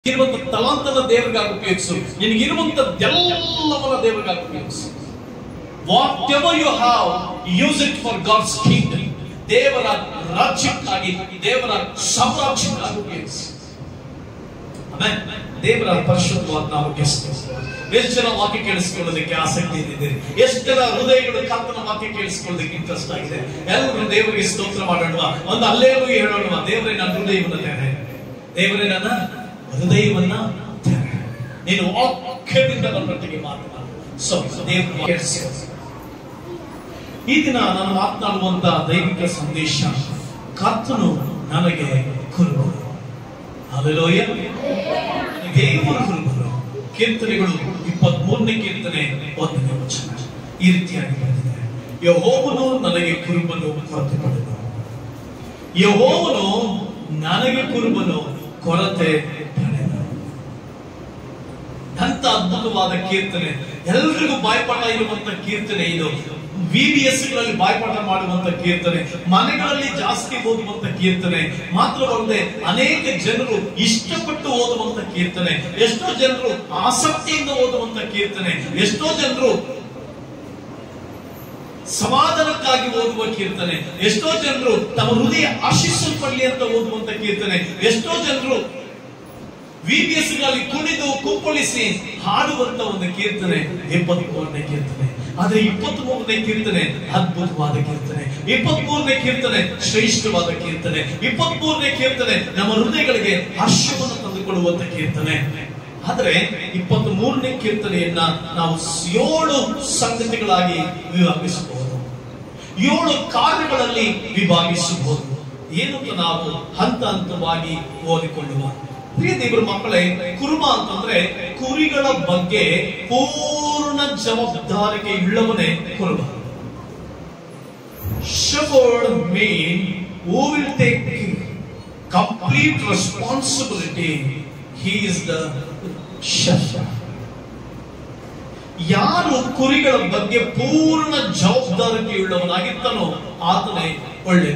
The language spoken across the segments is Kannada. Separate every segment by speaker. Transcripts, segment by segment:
Speaker 1: ಇರುವಂತ ತಲಾಂತನ ದೇವರಿಗಾಗಿ ಉಪಯೋಗಿಸು ನಿನಗಿರುವಂತದ್ದೆಲ್ಲವನ್ನ ದೇವರಿಗಾಗಿ ಉಪಯೋಗಿಸು whatever you have use it for God's kingdom ದೇವರ ರಾಜ್ಯಕ್ಕಾಗಿ ದೇವರ ಸಾಮ್ರಾಜ್ಯಕ್ಕಾಗಿ ಉಪಯೋಗಿಸು ಆಮೆನ್. ದೇವರ ಪರಿಶುದ್ಧವಾದ ನಾಮಕ್ಕೆ ಸ್ತೋತ್ರ. ಎಷ್ಟು ಜನ ವಾಕ್ಯ ಕೇಳಿಸ್ಕೊಳ್ಳೋದಕ್ಕೆ ಆಸಕ್ತಿ ಇದ್ದಿದ್ದೀರಿ ಎಷ್ಟು ಜನ ಹೃದಯಗಳು ಕರ್ತನ ವಾಕ್ಯ ಕೇಳಿಸ್ಕೊಳ್ಳೋದಕ್ಕೆ ಇಂಟ್ರೆಸ್ಟ್ ಆಗಿದೆ ಎಲ್ಲರೂ ದೇವರಿಗೆ ಸ್ತೋತ್ರ ಮಾಡೋಣ ಒಂದು ಅಲ್ಲೇನು ಹೇಳೋಣ ದೇವರೇ ನನ್ನ ಹೃದಯವನ್ನು ತೆರೆ ದೇವರೇ ನನ್ನ ಹೃದಯವನ್ನ ತೆರೆ ನೀನು ವಾಕ್ಯದಿಂದ ನನ್ನೊಟ್ಟಿಗೆ ಮಾತನಾಡು ಸೊ ದೇವರು ಕೇಳಿಸು ಈ ದಿನ ನಾನು ಮಾತನಾಡುವಂತ ದೈವಿಕ ಸಂದೇಶ ಕರ್ತನು ನನಗೆ ಕುರುಬರು ಅಲೆಲೋಯ ದೇವರು ಕುರುಬರು ಕೀರ್ತನೆಗಳು ಇಪ್ಪತ್ತ್ ಮೂರನೇ ಕೀರ್ತನೆ ಒಂದನೇ ವಚನ ಈ ರೀತಿಯಾಗಿ ಬರೆದಿದೆ ಯಹೋವನು ನನಗೆ ಕುರುಬನು ಕೊರತೆ ಪಡೆದು ಯಹೋವನು ನನಗೆ ಕುರುಬನು ಕೊರತೆ ಪಡೆದನು ಅಂತ ಅದ್ಭುತವಾದ ಕೀರ್ತನೆ ಎಲ್ರಿಗೂ ಬಾಯ್ಪಾಠ ಇರುವಂತ ಕೀರ್ತನೆ ಇದು ವಿಬಿಎಸ್ ಗಳಲ್ಲಿ ಬಾಯ್ಪಾಠ ಮಾಡುವಂತ ಕೀರ್ತನೆ ಮನೆಗಳಲ್ಲಿ ಜಾಸ್ತಿ ಓದುವಂತ ಕೀರ್ತನೆ ಮಾತ್ರವಲ್ಲದೆ ಅನೇಕ ಜನರು ಇಷ್ಟಪಟ್ಟು ಓದುವಂತ ಕೀರ್ತನೆ ಎಷ್ಟೋ ಜನರು ಆಸಕ್ತಿಯಿಂದ ಓದುವಂತ ಕೀರ್ತನೆ ಎಷ್ಟೋ ಜನರು ಸಮಾಧಾನಕ್ಕಾಗಿ ಓದುವ ಕೀರ್ತನೆ ಎಷ್ಟೋ ಜನರು ತಮ್ಮ ಹೃದಯ ಆಶಿಸಲ್ಪಡಲಿ ಅಂತ ಓದುವಂತ ಕೀರ್ತನೆ ಎಷ್ಟೋ ಜನರು ವಿಬಿಎಸ್ ಗಳಲ್ಲಿ ಕುಣಿದು ಕುಪ್ಪಳಿಸಿ ಹಾಡುವಂತ ಒಂದು ಕೀರ್ತನೆ ಇಪ್ಪತ್ತ್ ಮೂರನೇ ಕೀರ್ತನೆ ಆದ್ರೆ ಇಪ್ಪತ್ತ್ ಮೂರನೇ ಕೀರ್ತನೆ ಅದ್ಭುತವಾದ ಕೀರ್ತನೆ ಇಪ್ಪತ್ತ್ ಮೂರನೇ ಕೀರ್ತನೆ ಶ್ರೇಷ್ಠವಾದ ಕೀರ್ತನೆ ಇಪ್ಪತ್ತ್ ಮೂರನೇ ಕೀರ್ತನೆ ನಮ್ಮ ಹೃದಯಗಳಿಗೆ ಹರ್ಷವನ್ನು ತಂದುಕೊಡುವಂತ ಕೀರ್ತನೆ ಆದ್ರೆ ಇಪ್ಪತ್ತ್ ಮೂರನೇ ಕೀರ್ತನೆಯನ್ನ ನಾವು ಏಳು ಸಂಗತಿಗಳಾಗಿ ವಿಭಾಗಿಸಬಹುದು ಏಳು ಕಾರ್ಯಗಳಲ್ಲಿ ವಿಭಾಗಿಸಬಹುದು ಏನಂತ ನಾವು ಹಂತ ಹಂತವಾಗಿ ಓದಿಕೊಳ್ಳುವ ಪ್ರಿಯ ದೇವರ ಮಕ್ಕಳೇ ಕುರುಬ ಅಂತಂದ್ರೆ ಕುರಿಗಳ ಬಗ್ಗೆ ಪೂರ್ಣ ಜವಾಬ್ದಾರಿಗೆ ಉಳ್ಳವನೇ ಕುರುಬ shepherd mean who will take complete responsibility he is the shepherd ಯಾರು ಕುರಿಗಳ ಬಗ್ಗೆ ಪೂರ್ಣ ಜವಾಬ್ದಾರಿಕೆ ಉಳ್ಳವನಾಗಿರ್ತಾನೋ ಆತನೇ ಒಳ್ಳೆ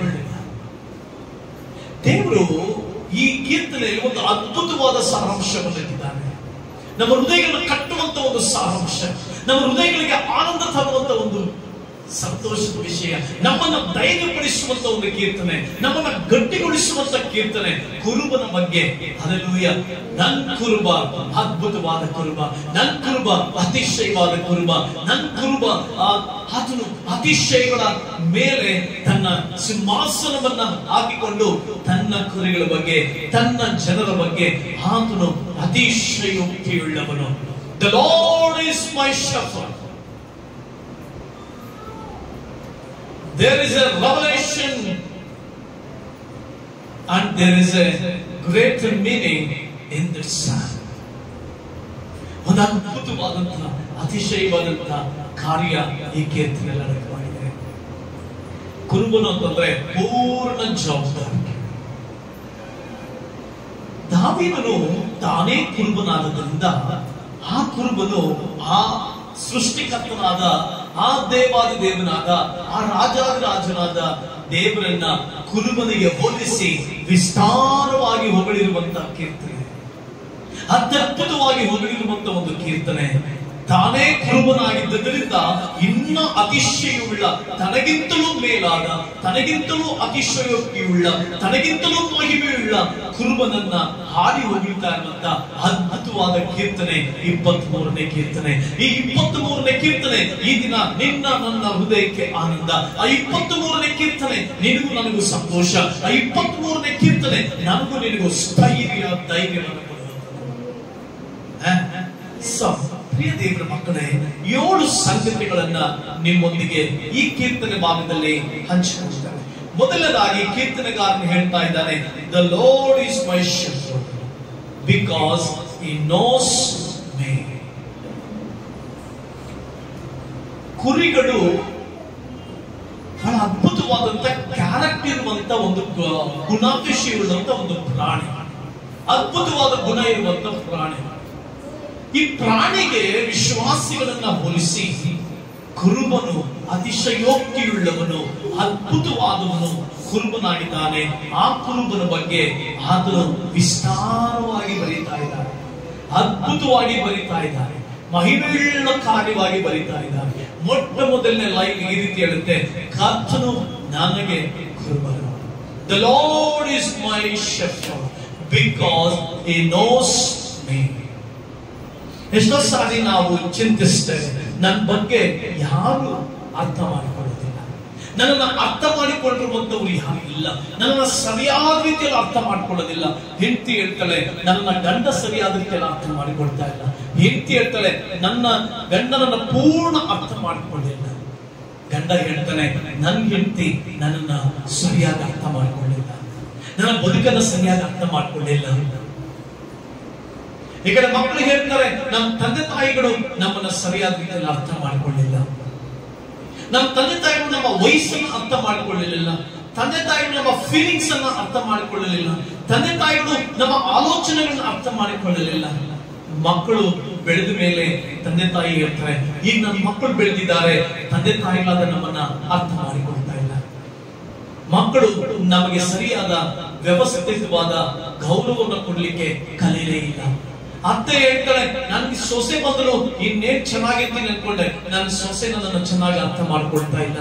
Speaker 1: ದೇವರು ಈ ಕೀರ್ತನೆಯಲ್ಲಿ ಒಂದು ಅದ್ಭುತವಾದ ಸಾರಾಂಶವನ್ನು ಇಟ್ಟಿದ್ದಾನೆ ನಮ್ಮ ಹೃದಯಗಳನ್ನು ಕಟ್ಟುವಂತ ಒಂದು ಸಾರಾಂಶ ನಮ್ಮ ಹೃದಯಗಳಿಗೆ ಆನಂದ ತರುವಂತ ಒಂದು ಸಂತೋಷದ ವಿಷಯ ನಮ್ಮನ್ನ ಧೈರ್ಯಪಡಿಸುವಂತ ಒಂದು ಕೀರ್ತನೆ ನಮ್ಮನ್ನ ಗಟ್ಟಿಗೊಳಿಸುವಂತ ಕೀರ್ತನೆ ಕುರುಬನ ಬಗ್ಗೆ ಅಲೆಲೂಯ ನನ್ ಕುರುಬ ಅದ್ಭುತವಾದ ಕುರುಬ ನನ್ ಕುರುಬ ಅತಿಶಯವಾದ ಕುರುಬ ನನ್ ಕುರುಬ ಆ, ಆತನು ಅತಿಶಯಗಳ ಮೇಲೆ ತನ್ನ ಸಿಂಹಾಸನವನ್ನ ಹಾಕಿಕೊಂಡು ತನ್ನ ಕುರಿಗಳ ಬಗ್ಗೆ ತನ್ನ ಜನರ ಬಗ್ಗೆ ಆತನು ಅತಿಶಯೋಕ್ತಿಯುಳ್ಳವನು the Lord is my shepherd there is a revelation and there is a greater meaning in the psalm. ಒಂದು ಅದ್ಭುತವಾದಂತಹ ಅತಿಶಯವಾದಂತಹ ಕಾರ್ಯ ಈ ಕೀರ್ತನೆಯಲ್ಲಿ ಅಡಕ ಮಾಡಿದೆ ಕುರುಬನು ಅಂತಂದ್ರೆ ಪೂರ್ಣ ಜವಾಬ್ದಾರಿ ದಾವೀದನು ತಾನೇ ಕುರುಬನಾದದ್ರಿಂದ ಆ ಕುರುಬನು ಆ ಸೃಷ್ಟಿಕರ್ತನಾದ ಆ ದೇವಾದಿ ದೇವನಾದ ಆ ರಾಜಾದಿ ರಾಜನಾದ ದೇವರನ್ನ ಕುರುಬನಿಗೆ ಹೋಲಿಸಿ ವಿಸ್ತಾರವಾಗಿ ಹೊಗಳಿರುವಂತಹ ಕೀರ್ತನೆ ಅತ್ಯದ್ಭುತವಾಗಿ ಹೊಗಳಿರುವಂತ ಒಂದು ಕೀರ್ತನೆ ತಾನೇ ಕುರುಬನಾಗಿದ್ದರಿಂದ ಇನ್ನ ಅತಿಶಯವುಳ್ಳ ತನಗಿಂತಲೂ ಮೇಲಾದ ತನಗಿಂತಲೂ ಅತಿಶಯೋಕ್ತಿಯುಳ್ಳ ತನಗಿಂತಲೂ ಮಹಿಮೆಯುಳ್ಳ ಕುರುಬನನ್ನ ಹಾಡಿ ಹೋಗಿರ್ತಾ ಇರುವಂತ ಅದ್ಭುತವಾದ ಕೀರ್ತನೆ ಇಪ್ಪತ್ತ್ ಮೂರನೇ ಕೀರ್ತನೆ ಈ ಇಪ್ಪತ್ತ್ ಮೂರನೇ ಕೀರ್ತನೆ ಈ ದಿನ ನಿನ್ನ ನನ್ನ ಹೃದಯಕ್ಕೆ ಆನಂದ ಆ ಇಪ್ಪತ್ತ್ ಮೂರನೇ ಕೀರ್ತನೆ ನಿನಗೂ ನನಗೂ ಸಂತೋಷ ಆ ಇಪ್ಪತ್ತ್ ಮೂರನೇ ಕೀರ್ತನೆ ನನಗೂ ನಿನಗೂ ಸ್ಥೈರ್ಯ ಧೈರ್ಯವನ್ನು ಸೊ ಪ್ರಿಯ ದೇವರ ಮಕ್ಕಳೇ ಏಳು ಸಂಗತಿಗಳನ್ನ ನಿಮ್ಮೊಂದಿಗೆ ಈ ಕೀರ್ತನೆ ಭಾಗದಲ್ಲಿ ಹಂಚಿಕೊಂಡಿದ್ದಾರೆ ಮೊದಲನೇದಾಗಿ ಕೀರ್ತನೆಗಾರನು ಹೇಳ್ತಾ ಇದ್ದಾನೆ the Lord is my shepherd because he knows me ಕುರಿಗಳು ಬಹಳ ಅದ್ಭುತವಾದಂತ ಕ್ಯಾರೆಕ್ಟರ್ ಇರುವಂತ ಒಂದು ಗ- ಗುಣಾತಿಶಯುಳ್ಳಂತ ಒಂದು ಪ್ರಾಣಿ ಅದ್ಭುತವಾದ ಗುಣ ಇರುವಂತ ಪ್ರಾಣಿ ಈ ಪ್ರಾಣಿಗೆ ವಿಶ್ವಾಸಿಗಳನ್ನ ಹೋಲಿಸಿ ಕುರುಬನು ಅತಿಶಯೋಕ್ತಿಯುಳ್ಳವನು ಅದ್ಭುತವಾದವನು ಕುರುಬನಾಗಿದ್ದಾನೆ ಆ ಕುರುಬನ ಬಗ್ಗೆ ಆತನು ವಿಸ್ತಾರವಾಗಿ ಬರೀತಾ ಇದ್ದಾನೆ ಅದ್ಭುತವಾಗಿ ಬರೀತಾ ಇದ್ದಾರೆ ಮಹಿಮೆಯುಳ್ಳ ಕಾರ್ಯವಾಗಿ ಬರೀತಾ ಇದ್ದಾರೆ ಮೊಟ್ಟ ಮೊದಲನೇ ಲೈನ್ ಈ ರೀತಿ ಹೇಳುತ್ತೆ ಕರ್ತನು ನನಗೆ ಕುರುಬನು the Lord is my shepherd because he knows me ಎಷ್ಟೋ ಸಾರಿ ನಾವು ಚಿಂತಿಸ್ತೇವೆ ನನ್ನ ಬಗ್ಗೆ ಯಾರು ಅರ್ಥ ಮಾಡಿಕೊಳ್ಳೋದಿಲ್ಲ ನನ್ನನ್ನು ಅರ್ಥ ಮಾಡಿಕೊಳ್ಳುವಂತವ್ರು ಯಾರು ಇಲ್ಲ ನನ್ನನ್ನು ಸರಿಯಾದ ರೀತಿಯಲ್ಲಿ ಅರ್ಥ ಮಾಡ್ಕೊಳ್ಳೋದಿಲ್ಲ ಹೆಂಡತಿ ಹೇಳ್ತಾಳೆ ನನ್ನ ಗಂಡ ಸರಿಯಾದ ರೀತಿಯಲ್ಲಿ ಅರ್ಥ ಮಾಡಿಕೊಳ್ತಾ ಇಲ್ಲ ಹೆಂಡತಿ ಹೇಳ್ತಾಳೆ ನನ್ನ ಗಂಡನನ್ನ ಪೂರ್ಣ ಅರ್ಥ ಮಾಡಿಕೊಳ್ಳಿಲ್ಲ ಗಂಡ ಹೇಳ್ತಾನೆ ನನ್ನ ಹೆಂಡತಿ ನನ್ನನ್ನ ಸರಿಯಾಗಿ ಅರ್ಥ ಮಾಡಿಕೊಳ್ಳಿಲ್ಲ ನನ್ನ ಬದುಕನ್ನ ಸರಿಯಾಗಿ ಅರ್ಥ ಮಾಡಿಕೊಳ್ಳಿಲ್ಲ ಈ ಕಡೆ ಮಕ್ಕಳು ಹೇಳ್ತಾರೆ ನಮ್ಮ ತಂದೆ ತಾಯಿಗಳು ನಮ್ಮನ್ನ ಸರಿಯಾದ ರೀತಿಯಲ್ಲಿ ಅರ್ಥ ಮಾಡಿಕೊಳ್ಳಿಲ್ಲ ನಮ್ಮ ತಂದೆ ತಾಯಿಗಳು ನಮ್ಮ ವಯಸ್ಸನ್ನು ಅರ್ಥ ಮಾಡಿಕೊಳ್ಳಲಿಲ್ಲ ತಂದೆ ತಾಯಿಗಳು ನಮ್ಮ ಫೀಲಿಂಗ್ಸ್ ಅನ್ನ ಅರ್ಥ ಮಾಡಿಕೊಳ್ಳಲಿಲ್ಲ ತಂದೆ ತಾಯಿಗಳು ನಮ್ಮ ಆಲೋಚನೆಗಳನ್ನ ಅರ್ಥ ಮಾಡಿಕೊಳ್ಳಲಿಲ್ಲ ಮಕ್ಕಳು ಬೆಳೆದ ಮೇಲೆ ತಂದೆ ತಾಯಿ ಹೇಳ್ತಾರೆ ಈಗ ನನ್ನ ಮಕ್ಕಳು ಬೆಳೆದಿದ್ದಾರೆ ತಂದೆ ತಾಯಿಗಳಾದ ನಮ್ಮನ್ನ ಅರ್ಥ ಮಾಡಿಕೊಳ್ತಾ ಇಲ್ಲ ಮಕ್ಕಳು ನಮಗೆ ಸರಿಯಾದ ವ್ಯವಸ್ಥಿತವಾದ ಗೌರವವನ್ನು ಕೊಡ್ಲಿಕ್ಕೆ ಕಲಿಯಲೇ ಇಲ್ಲ ಅತ್ತೆ ಹೇಳ್ತಾಳೆ ನನ್ಗೆ ಸೊಸೆ ಬಂದ್ರು ಇನ್ನೇನ್ ಚೆನ್ನಾಗಿರ್ತೀನಿ ಅನ್ಕೊಂಡೆ ನನ್ನ ಸೊಸೆ ನನ್ನನ್ನು ಚೆನ್ನಾಗಿ ಅರ್ಥ ಮಾಡ್ಕೊಳ್ತಾ ಇಲ್ಲ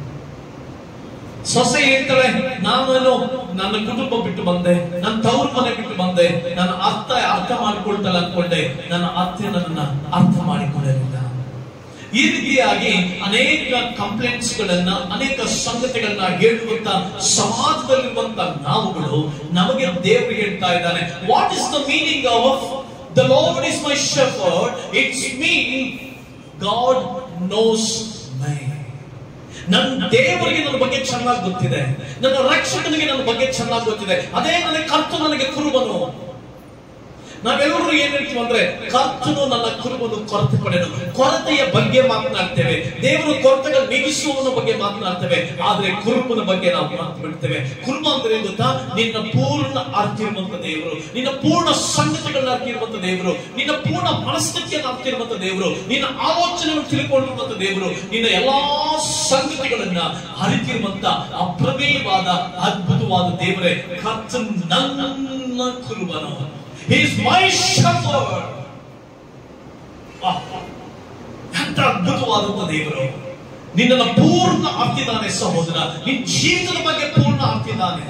Speaker 1: ಸೊಸೆ ಹೇಳ್ತಾಳೆ ನಾನೇನು ನನ್ನ ಕುಟುಂಬ ಬಿಟ್ಟು ಬಂದೆ ನನ್ನ ತವ್ರ ಮನೆ ಬಿಟ್ಟು ಬಂದೆ ನನ್ನ ಅರ್ಥ ಅರ್ಥ ಮಾಡ್ಕೊಳ್ತಲ್ಲ ಅನ್ಕೊಂಡೆ ನನ್ನ ಅತ್ತೆ ನನ್ನನ್ನ ಅರ್ಥ ಮಾಡಿಕೊಳ್ಳಲಿಲ್ಲ ಈ ರೀತಿಯಾಗಿ ಅನೇಕ ಕಂಪ್ಲೇಂಟ್ಸ್ ಗಳನ್ನ ಅನೇಕ ಸಂಗತಿಗಳನ್ನ ಹೇಳುವಂತ ಸಮಾಜದಲ್ಲಿರುವಂತ ನಾವುಗಳು ನಮಗೆ ದೇವರು ಹೇಳ್ತಾ ಇದ್ದಾನೆ what is the meaning of the Lord is my shepherd it's me God knows my ನನ್ನ ದೇವರಿಗೆ ನನ್ನ ಬಗ್ಗೆ ಚೆನ್ನಾಗಿ ಗೊತ್ತಿದೆ ನನ್ನ ರಕ್ಷಕನಿಗೆ ನನ್ನ ಬಗ್ಗೆ ಚೆನ್ನಾಗಿ ಗೊತ್ತಿದೆ ಅದೇ ನನಗೆ ಕರ್ತು ನನಗೆ ಕುರುಬನು ನಾವೆಲ್ಲರೂ ಏನ್ ಹೇಳ್ತೀವಿ ಅಂದ್ರೆ ಕರ್ತನು ನನ್ನ ಕುರುಬನು ಕೊರತೆ ಪಡೆದು ಕೊರತೆಯ ಬಗ್ಗೆ ಮಾತನಾಡ್ತೇವೆ ದೇವರು ಕೊರತೆಗಳ ನೀಗಿಸುವವನ ಬಗ್ಗೆ ಮಾತನಾಡ್ತೇವೆ ಆದ್ರೆ ಕುರುಬನ ಬಗ್ಗೆ ನಾವು ಮಾತು ಬಿಡ್ತೇವೆ ಕುರುಬ ಅಂದ್ರೆ ಏನ್ ಗೊತ್ತಾ ನಿನ್ನ ಪೂರ್ಣ ಅರ್ಥ ದೇವರು ನಿನ್ನ ಪೂರ್ಣ ಸಂಗತಿಗಳನ್ನ ಅರ್ಥ ದೇವರು ನಿನ್ನ ಪೂರ್ಣ ಮನಸ್ಥಿತಿಯನ್ನು ಅರ್ಥ ದೇವರು ನಿನ್ನ ಆಲೋಚನೆಗಳನ್ನು ತಿಳ್ಕೊಂಡಿರುವಂತ ದೇವರು ನಿನ್ನ ಎಲ್ಲಾ ಸಂಗತಿಗಳನ್ನ ಅರಿತಿರುವಂತ ಅಪ್ರಮೇಯವಾದ ಅದ್ಭುತವಾದ ದೇವರೇ ಕರ್ತನ್ ನನ್ನ ಕುರುಬನು He is my shepherd. ವಾಹ್. ಎಂತ ಅದ್ಭುತವಾದಂತ ದೇವರು ನಿನ್ನನ್ನು ಪೂರ್ಣ ಅರ್ತಿದ್ದಾನೆ ಸಹೋದರ ನಿನ್ ಜೀವಿತದ ಬಗ್ಗೆ ಪೂರ್ಣ ಅರ್ತಿದ್ದಾನೆ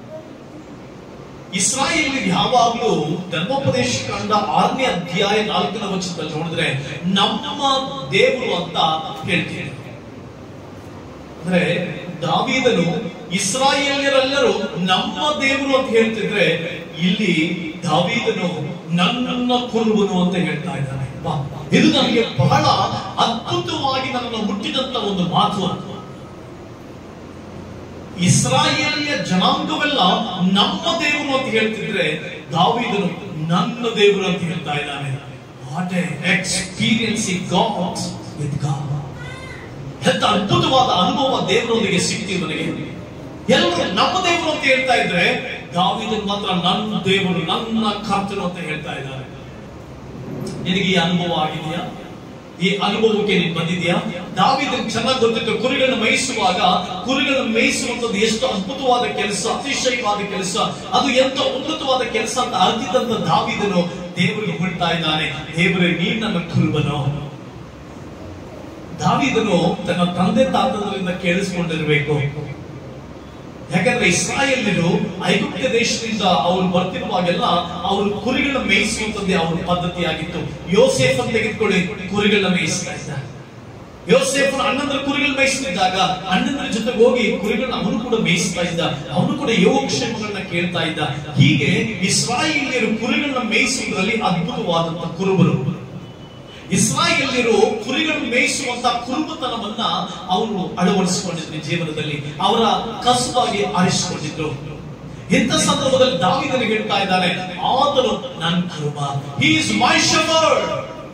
Speaker 1: ಇಸ್ರಾಯೇಲ್ ಯಾವಾಗಲೂ ಧರ್ಮೋಪದೇಶ ಕಂಡ ಆರನೇ ಅಧ್ಯಾಯ ನಾಲ್ಕನೇ ವಚನದಲ್ಲಿ ನೋಡಿದ್ರೆ ನಮ್ಮ ದೇವರು ಅಂತ ಹೇಳ್ತೀವಿ ಅಂದ್ರೆ ದಾವೀದನು ಇಸ್ರಾಯೇಲ್ಯರೆಲ್ಲರೂ ನಮ್ಮ ದೇವರು ಅಂತ ಹೇಳ್ತಿದ್ರೆ ಇಲ್ಲಿ ದಾವೀದನು ನನ್ನ ಕುರುಬನು ಅಂತ ಹೇಳ್ತಾ ಇದ್ದಾನೆ ವಾ, ಇದು ನನಗೆ ಬಹಳ ಅದ್ಭುತವಾಗಿ ನನ್ನನ್ನು ಮುಟ್ಟಿದಂತ ಒಂದು ಮಾತು ಇಸ್ರಾಯೇಲಿಯ ಜನಾಂಗವೆಲ್ಲ ನಮ್ಮ ದೇವರು ಅಂತ ಹೇಳ್ತಿದ್ರೆ ದಾವೀದನು ನನ್ನ ದೇವರು ಅಂತ ಹೇಳ್ತಾ ಇದ್ದಾನೆ what experience God with God ಎಂತ ಅದ್ಭುತವಾದ ಅನುಭವ ದೇವರೊಂದಿಗೆ ಸಿಕ್ತಿ ನನಗೆ ಎಲ್ಲರೂ ನಮ್ಮ ದೇವರು ಅಂತ ಹೇಳ್ತಾ ಇದ್ರೆ ದಾವಿದನ್ ಮಾತ್ರ ನನ್ನ ದೇವರು ನನ್ನ ಕರ್ತನು ಅಂತ ಹೇಳ್ತಾ ಇದ್ದಾರೆ ನಿನಗೆ ಈ ಅನುಭವ ಆಗಿದೆಯಾ ಈ ಅನುಭವಕ್ಕೆ ನೀನು ಬಂದಿದ್ಯಾ ದಾವಿದನ್ ಚೆನ್ನಾಗಿ ಗೊತ್ತಿತ್ತು ಕುರಿಗಳನ್ನು ಮೇಯಿಸುವಾಗ ಕುರಿಗಳನ್ನು ಮೇಯಿಸುವಂತದ್ದು ಎಷ್ಟು ಅದ್ಭುತವಾದ ಕೆಲಸ ಅತಿಶಯವಾದ ಕೆಲಸ ಅದು ಎಂತ ಉನ್ನತವಾದ ಕೆಲಸ ಅಂತ ಅರ್ತಿದ್ದಂತ ದಾವಿದನು ದೇವರಿಗೆ ಹೊಡ್ತಾ ಇದ್ದಾನೆ ದೇವರೇ ನೀನ್ ನನ್ನ ಕುರುಬನು ದಾವಿದನು ತನ್ನ ತಂದೆ ತಾತಂದ್ರಿಂದ ಕೇಳಿಸ್ಕೊಂಡಿರ್ಬೇಕು ಯಾಕಂದ್ರೆ ಇಸ್ರಾಯೇಲ್ಯರು ಐಗುಪ್ತ ದೇಶದಿಂದ ಅವರು ಬರ್ತಿರುವಾಗೆಲ್ಲ ಅವರು ಕುರಿಗಳನ್ನ ಮೇಯಿಸುವಂತದ್ದೇ ಅವರ ಪದ್ಧತಿ ಆಗಿತ್ತು ಯೋಸೇಫ್ ಅಂತ ತೆಗೆದುಕೊಳ್ಳಿ ಕುರಿಗಳನ್ನ ಮೇಯಿಸ್ತಾ ಇದ್ದ ಯೋಸೇಫನ ಅಣ್ಣಂದ್ರ ಕುರಿಗಳು ಮೇಯಿಸ್ತಿದ್ದಾಗ ಅಣ್ಣಂದ್ರ ಜೊತೆಗೆ ಹೋಗಿ ಕುರಿಗಳನ್ನ ಅವನು ಕೂಡ ಮೇಯಿಸ್ತಾ ಇದ್ದ ಅವನು ಕೂಡ ಯೋಗಕ್ಷೇಮಗಳನ್ನ ಕೇಳ್ತಾ ಇದ್ದ ಹೀಗೆ ಇಸ್ರಾಯೇಲ್ಯರು ಕುರಿಗಳನ್ನ ಮೇಯಿಸುವುದರಲ್ಲಿ ಅದ್ಭುತವಾದಂತ ಕುರುಬರು ಇಸ್ರಾಯೇಲ್ಯರು ಕುರಿಗಳನ್ನು ಮೇಯಿಸುವಂತ ಕುರುಬತನವನ್ನ ಅವರು ಅಳವಡಿಸಿಕೊಂಡಿದ್ರು ಜೀವನದಲ್ಲಿ ಅವರ ಕಸುವಾಗಿ ಆರಿಸಿಕೊಂಡಿದ್ರು ಇಂಥ ಸಂದರ್ಭದಲ್ಲಿ ದಾವಿದನಿಗೆ ಹೇಳ್ತಾ ಇದ್ದಾನೆ ಆತನು ನನ್ನ ಕುರುಬ ಹಿ ಇಸ್ ಮೈ ಶೆಫರ್ಡ್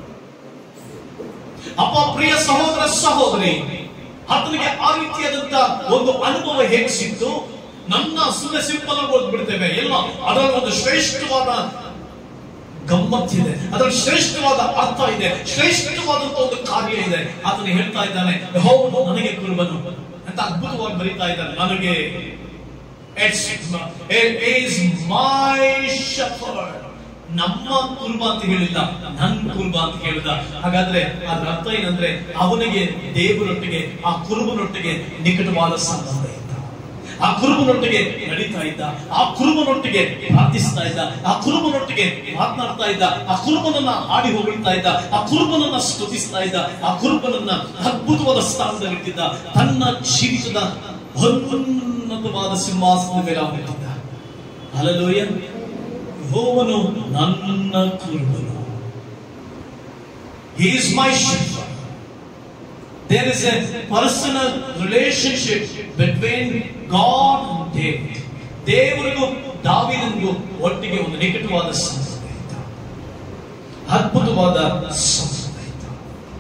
Speaker 1: ಅಪ್ಪ ಪ್ರಿಯ ಸಹೋದರ ಸಹೋದರಿ ಆತನಿಗೆ ಆ ರೀತಿಯಾದಂತ ಒಂದು ಅನುಭವ ಹೇಗೆ ಸಿಕ್ತು ನನ್ನ ಸುಮ್ಮನೆ ಸಿಂಪಲ್ ಆಗಿ ಓದ್ಬಿಡ್ತೇವೆ ಎಲ್ಲ ಅದರಲ್ಲಿ ಒಂದು ಶ್ರೇಷ್ಠವಾದ ಗಮ್ಮತ್ತಿದೆ ಅದರಲ್ಲಿ ಶ್ರೇಷ್ಠವಾದ ಅರ್ಥ ಇದೆ ಶ್ರೇಷ್ಠವಾದಂತ ಒಂದು ಕಾರ್ಯ ಇದೆ ಆತನು ಹೇಳ್ತಾ ಇದ್ದಾನೆ ಯೆಹೋವನು ನನಗೆ ಕುರುಬನು ಅಂತ ಅದ್ಭುತವಾಗಿ ಬರೀತಾ ಇದ್ದಾನೆ ನನಗೆ It's, it is my shepherd. ನಮ್ಮ ಕುರುಬ ಅಂತ ಹೇಳಿಲ್ಲ ನನ್ನ ಕುರುಬ ಅಂತ ಹೇಳಿದ ಹಾಗಾದ್ರೆ ಅದ್ರ ಅರ್ಥ ಏನಂದ್ರೆ ಅವನಿಗೆ ದೇವರೊಟ್ಟಿಗೆ ಆ ಕುರುಬನೊಟ್ಟಿಗೆ ನಿಕಟವಾದ ಸಂಬಂಧ ಇದ್ದ ಆ ಕುರುಬನೊಟ್ಟಿಗೆ ನಡೀತಾ ಇದ್ದ ಆ ಕುರುಬನೊಟ್ಟಿಗೆ ಪ್ರಾರ್ಥಿಸ್ತಾ ಇದ್ದ ಆ ಕುರುಬನೊಟ್ಟಿಗೆ ಮಾತನಾಡ್ತಾ ಇದ್ದ ಆ ಕುರುಬನನ್ನ ಹಾಡಿ ಹೊಗಳ್ತಾ ಇದ್ದ ಆ ಕುರುಬನನ್ನ ಸ್ತುತಿಸ್ತಾ ಇದ್ದ ಆ ಕುರುಬನನ್ನ ಅದ್ಭುತವಾದ ಸ್ಥಾನದಲ್ಲಿಟ್ಟಿದ್ದ ತನ್ನ ಜೀವಿತದ ಉನ್ನತವಾದ ಸಿಂಹಾಸನದ ಮೇಲೆ ಅವನಿಟ್ಟಿದ್ದ ಅಲಲೋಯ ಯೆಹೋವನು ನನ್ನ ಕುರುಬನು He is my shepherd. There is a personal relationship between God and David. ದೇವರಿಗೂ ದಾವಿದನಿಗೂ ಒಟ್ಟಿಗೆ ಒಂದು ನಿಕಟವಾದ ಸಂಬಂಧ ಇತ್ತು ಅದ್ಭುತವಾದ ಸಂಬಂಧ ಇತ್ತು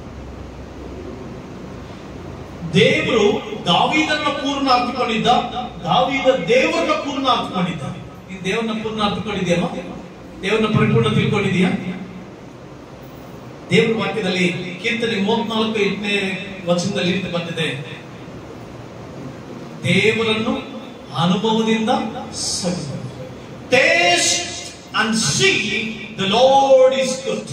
Speaker 1: ದೇವರು ದಾವಿದನ್ನ ಪೂರ್ಣ ಅರ್ಥಕೊಂಡಿದ್ದ ದಾವಿದ ದೇವರನ್ನ ಪೂರ್ಣ ಅರ್ಥಕೊಂಡಿದ್ದ ಈ ದೇವರನ್ನ ಪೂರ್ಣ ಅರ್ಥಕೊಂಡಿದ್ಯಮ್ಮ ದೇವರನ್ನ ಪರಿಪೂರ್ಣ ತಿಳ್ಕೊಂಡಿದ್ಯಾ ದೇವರ ವಾಕ್ಯದಲ್ಲಿ ಕೀರ್ತನೆ ಮೂವತ್ನಾಲ್ಕು ಎಂಟನೇ ವಚನದಲ್ಲಿ ರೀತಿ ಬಂದಿದೆ ದೇವರನ್ನು ಅನುಭವದಿಂದ taste and see the Lord is good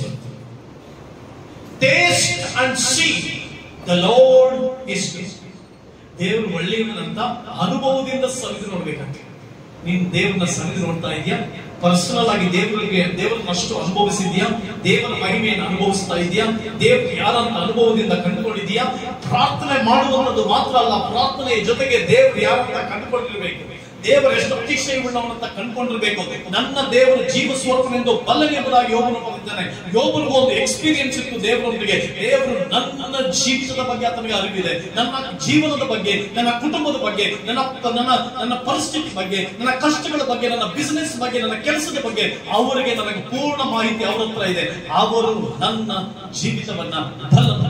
Speaker 1: taste and see the Lord is good ದೇವರು ಒಳ್ಳೆಯವನಂತ ಅನುಭವದಿಂದ ಸವಿದು ನೋಡ್ಬೇಕಂತೆ ನೀನ್ ದೇವರನ್ನ ಸವಿದು ನೋಡ್ತಾ ಇದೆಯಾ ಪರ್ಸನಲ್ ಆಗಿ ದೇವರಿಗೆ ದೇವರನ್ನ ಅಷ್ಟು ಅನುಭವಿಸಿದ್ಯಾ ದೇವರ ಮಹಿಮೆಯನ್ನು ಅನುಭವಿಸ್ತಾ ಇದೆಯಾ ದೇವರು ಯಾರಂತ ಅನುಭವದಿಂದ ಕಂಡುಕೊಂಡಿದ್ಯಾ ಪ್ರಾರ್ಥನೆ ಮಾಡುವಂಥದ್ದು ಮಾತ್ರ ಅಲ್ಲ ಪ್ರಾರ್ಥನೆಯ ಜೊತೆಗೆ ದೇವರು ಯಾರಂತ ಕಂಡುಕೊಂಡಿರ್ಬೇಕು ದೇವರು ಎಷ್ಟು ಅತಿಶಯವುಳ್ಳವನಂತ ಕಂಡುಕೊಂಡಿರ್ಬೇಕು ನನ್ನ ದೇವರು ಜೀವ ಸ್ವರೂಪನೆಂದು ಬಲ್ಲನೆ ಎಂಬುದಾಗಿ ಯೋಗನು ಬರೆದಿದ್ದಾನೆ ಯೋಗನಿಗೂ ಒಂದು ಎಕ್ಸ್ಪೀರಿಯನ್ಸ್ ಇತ್ತು ದೇವರೊಂದಿಗೆ ದೇವರು ನನ್ನ ಜೀವಿತದ ಬಗ್ಗೆ ಆತನಿಗೆ ಅರಿವಿದೆ ನನ್ನ ಜೀವನದ ಬಗ್ಗೆ ನನ್ನ ಕುಟುಂಬದ ಬಗ್ಗೆ ನನ್ನ ನನ್ನ ನನ್ನ ಪರಿಸ್ಥಿತಿ ಬಗ್ಗೆ ನನ್ನ ಕಷ್ಟಗಳ ಬಗ್ಗೆ ನನ್ನ ಬಿಸಿನೆಸ್ ಬಗ್ಗೆ ನನ್ನ ಕೆಲಸದ ಬಗ್ಗೆ ಅವರಿಗೆ ನನಗೆ ಪೂರ್ಣ ಮಾಹಿತಿ ಅವರ ಹತ್ರ ಇದೆ ಅವರು ನನ್ನ ಜೀವಿತವನ್ನ ಬಲ್ಲದ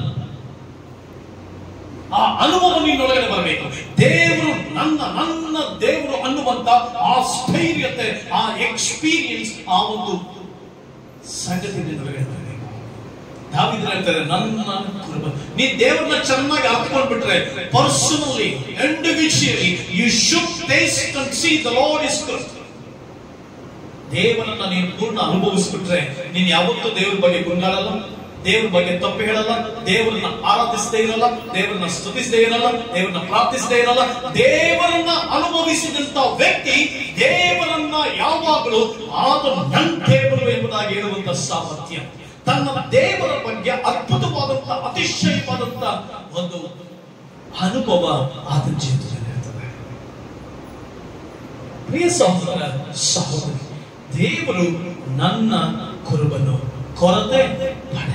Speaker 1: ಆ ಅನುಭವ ನಿನ್ನೊಳಗಡೆ ಬರಬೇಕು ದೇವರು ನನ್ನ ನನ್ನ ದೇವರು ಅನ್ನುವಂತ ಆ ಸ್ಥೈರ್ಯತೆ ಆ ಎಕ್ಸ್ಪೀರಿಯನ್ಸ್ ಆ ಒಂದು ಸಂಗತಿ ನಿನ್ನೊಳಗಡೆ ಬರಬೇಕು ದಾವಿದ್ರೆ ಹೇಳ್ತಾರೆ ನನ್ನ ಕುರುಬ ನೀ ದೇವರನ್ನ ಚೆನ್ನಾಗಿ ಅರ್ಥಕೊಂಡ್ಬಿಟ್ರೆ personally individually you should taste and see the Lord is good ದೇವರನ್ನ ನೀನು ಪೂರ್ಣ ಅನುಭವಿಸ್ಬಿಟ್ರೆ ನೀನ್ ಯಾವತ್ತೂ ದೇವರ ಬಗ್ಗೆ ಗುಂಗಾಡಲ್ಲ ದೇವರ ಬಗ್ಗೆ ತಪ್ಪು ಹೇಳಲ್ಲ ದೇವರನ್ನ ಆರಾಧಿಸದೇ ಇರಲ್ಲ ದೇವರನ್ನ ಸ್ತುತಿಸದೇ ಇರಲ್ಲ ದೇವರನ್ನ ಪ್ರಾರ್ಥಿಸದೇ ಇರಲ್ಲ ದೇವರನ್ನ ಅನುಭವಿಸಿದಂತ ವ್ಯಕ್ತಿ ದೇವರನ್ನ ಯಾವಾಗಲೂ ಆತ ನನ್ನ ದೇವರು ಎಂಬುದಾಗಿ ಹೇಳುವಂತ ಸಾಮರ್ಥ್ಯ ತನ್ನ ದೇವರ ಬಗ್ಗೆ ಅದ್ಭುತವಾದಂತ ಅತಿಶಯವಾದಂತ ಒಂದು ಅನುಭವ ಆತನ ಜೀವಿತದಲ್ಲಿ ಇರ್ತದೆ ಪ್ರಿಯ ಸಹೋದರ ಸಹೋದರಿ ದೇವರು ನನ್ನ ಕುರುಬನು ಕೊರತೆ ಪಡೆದ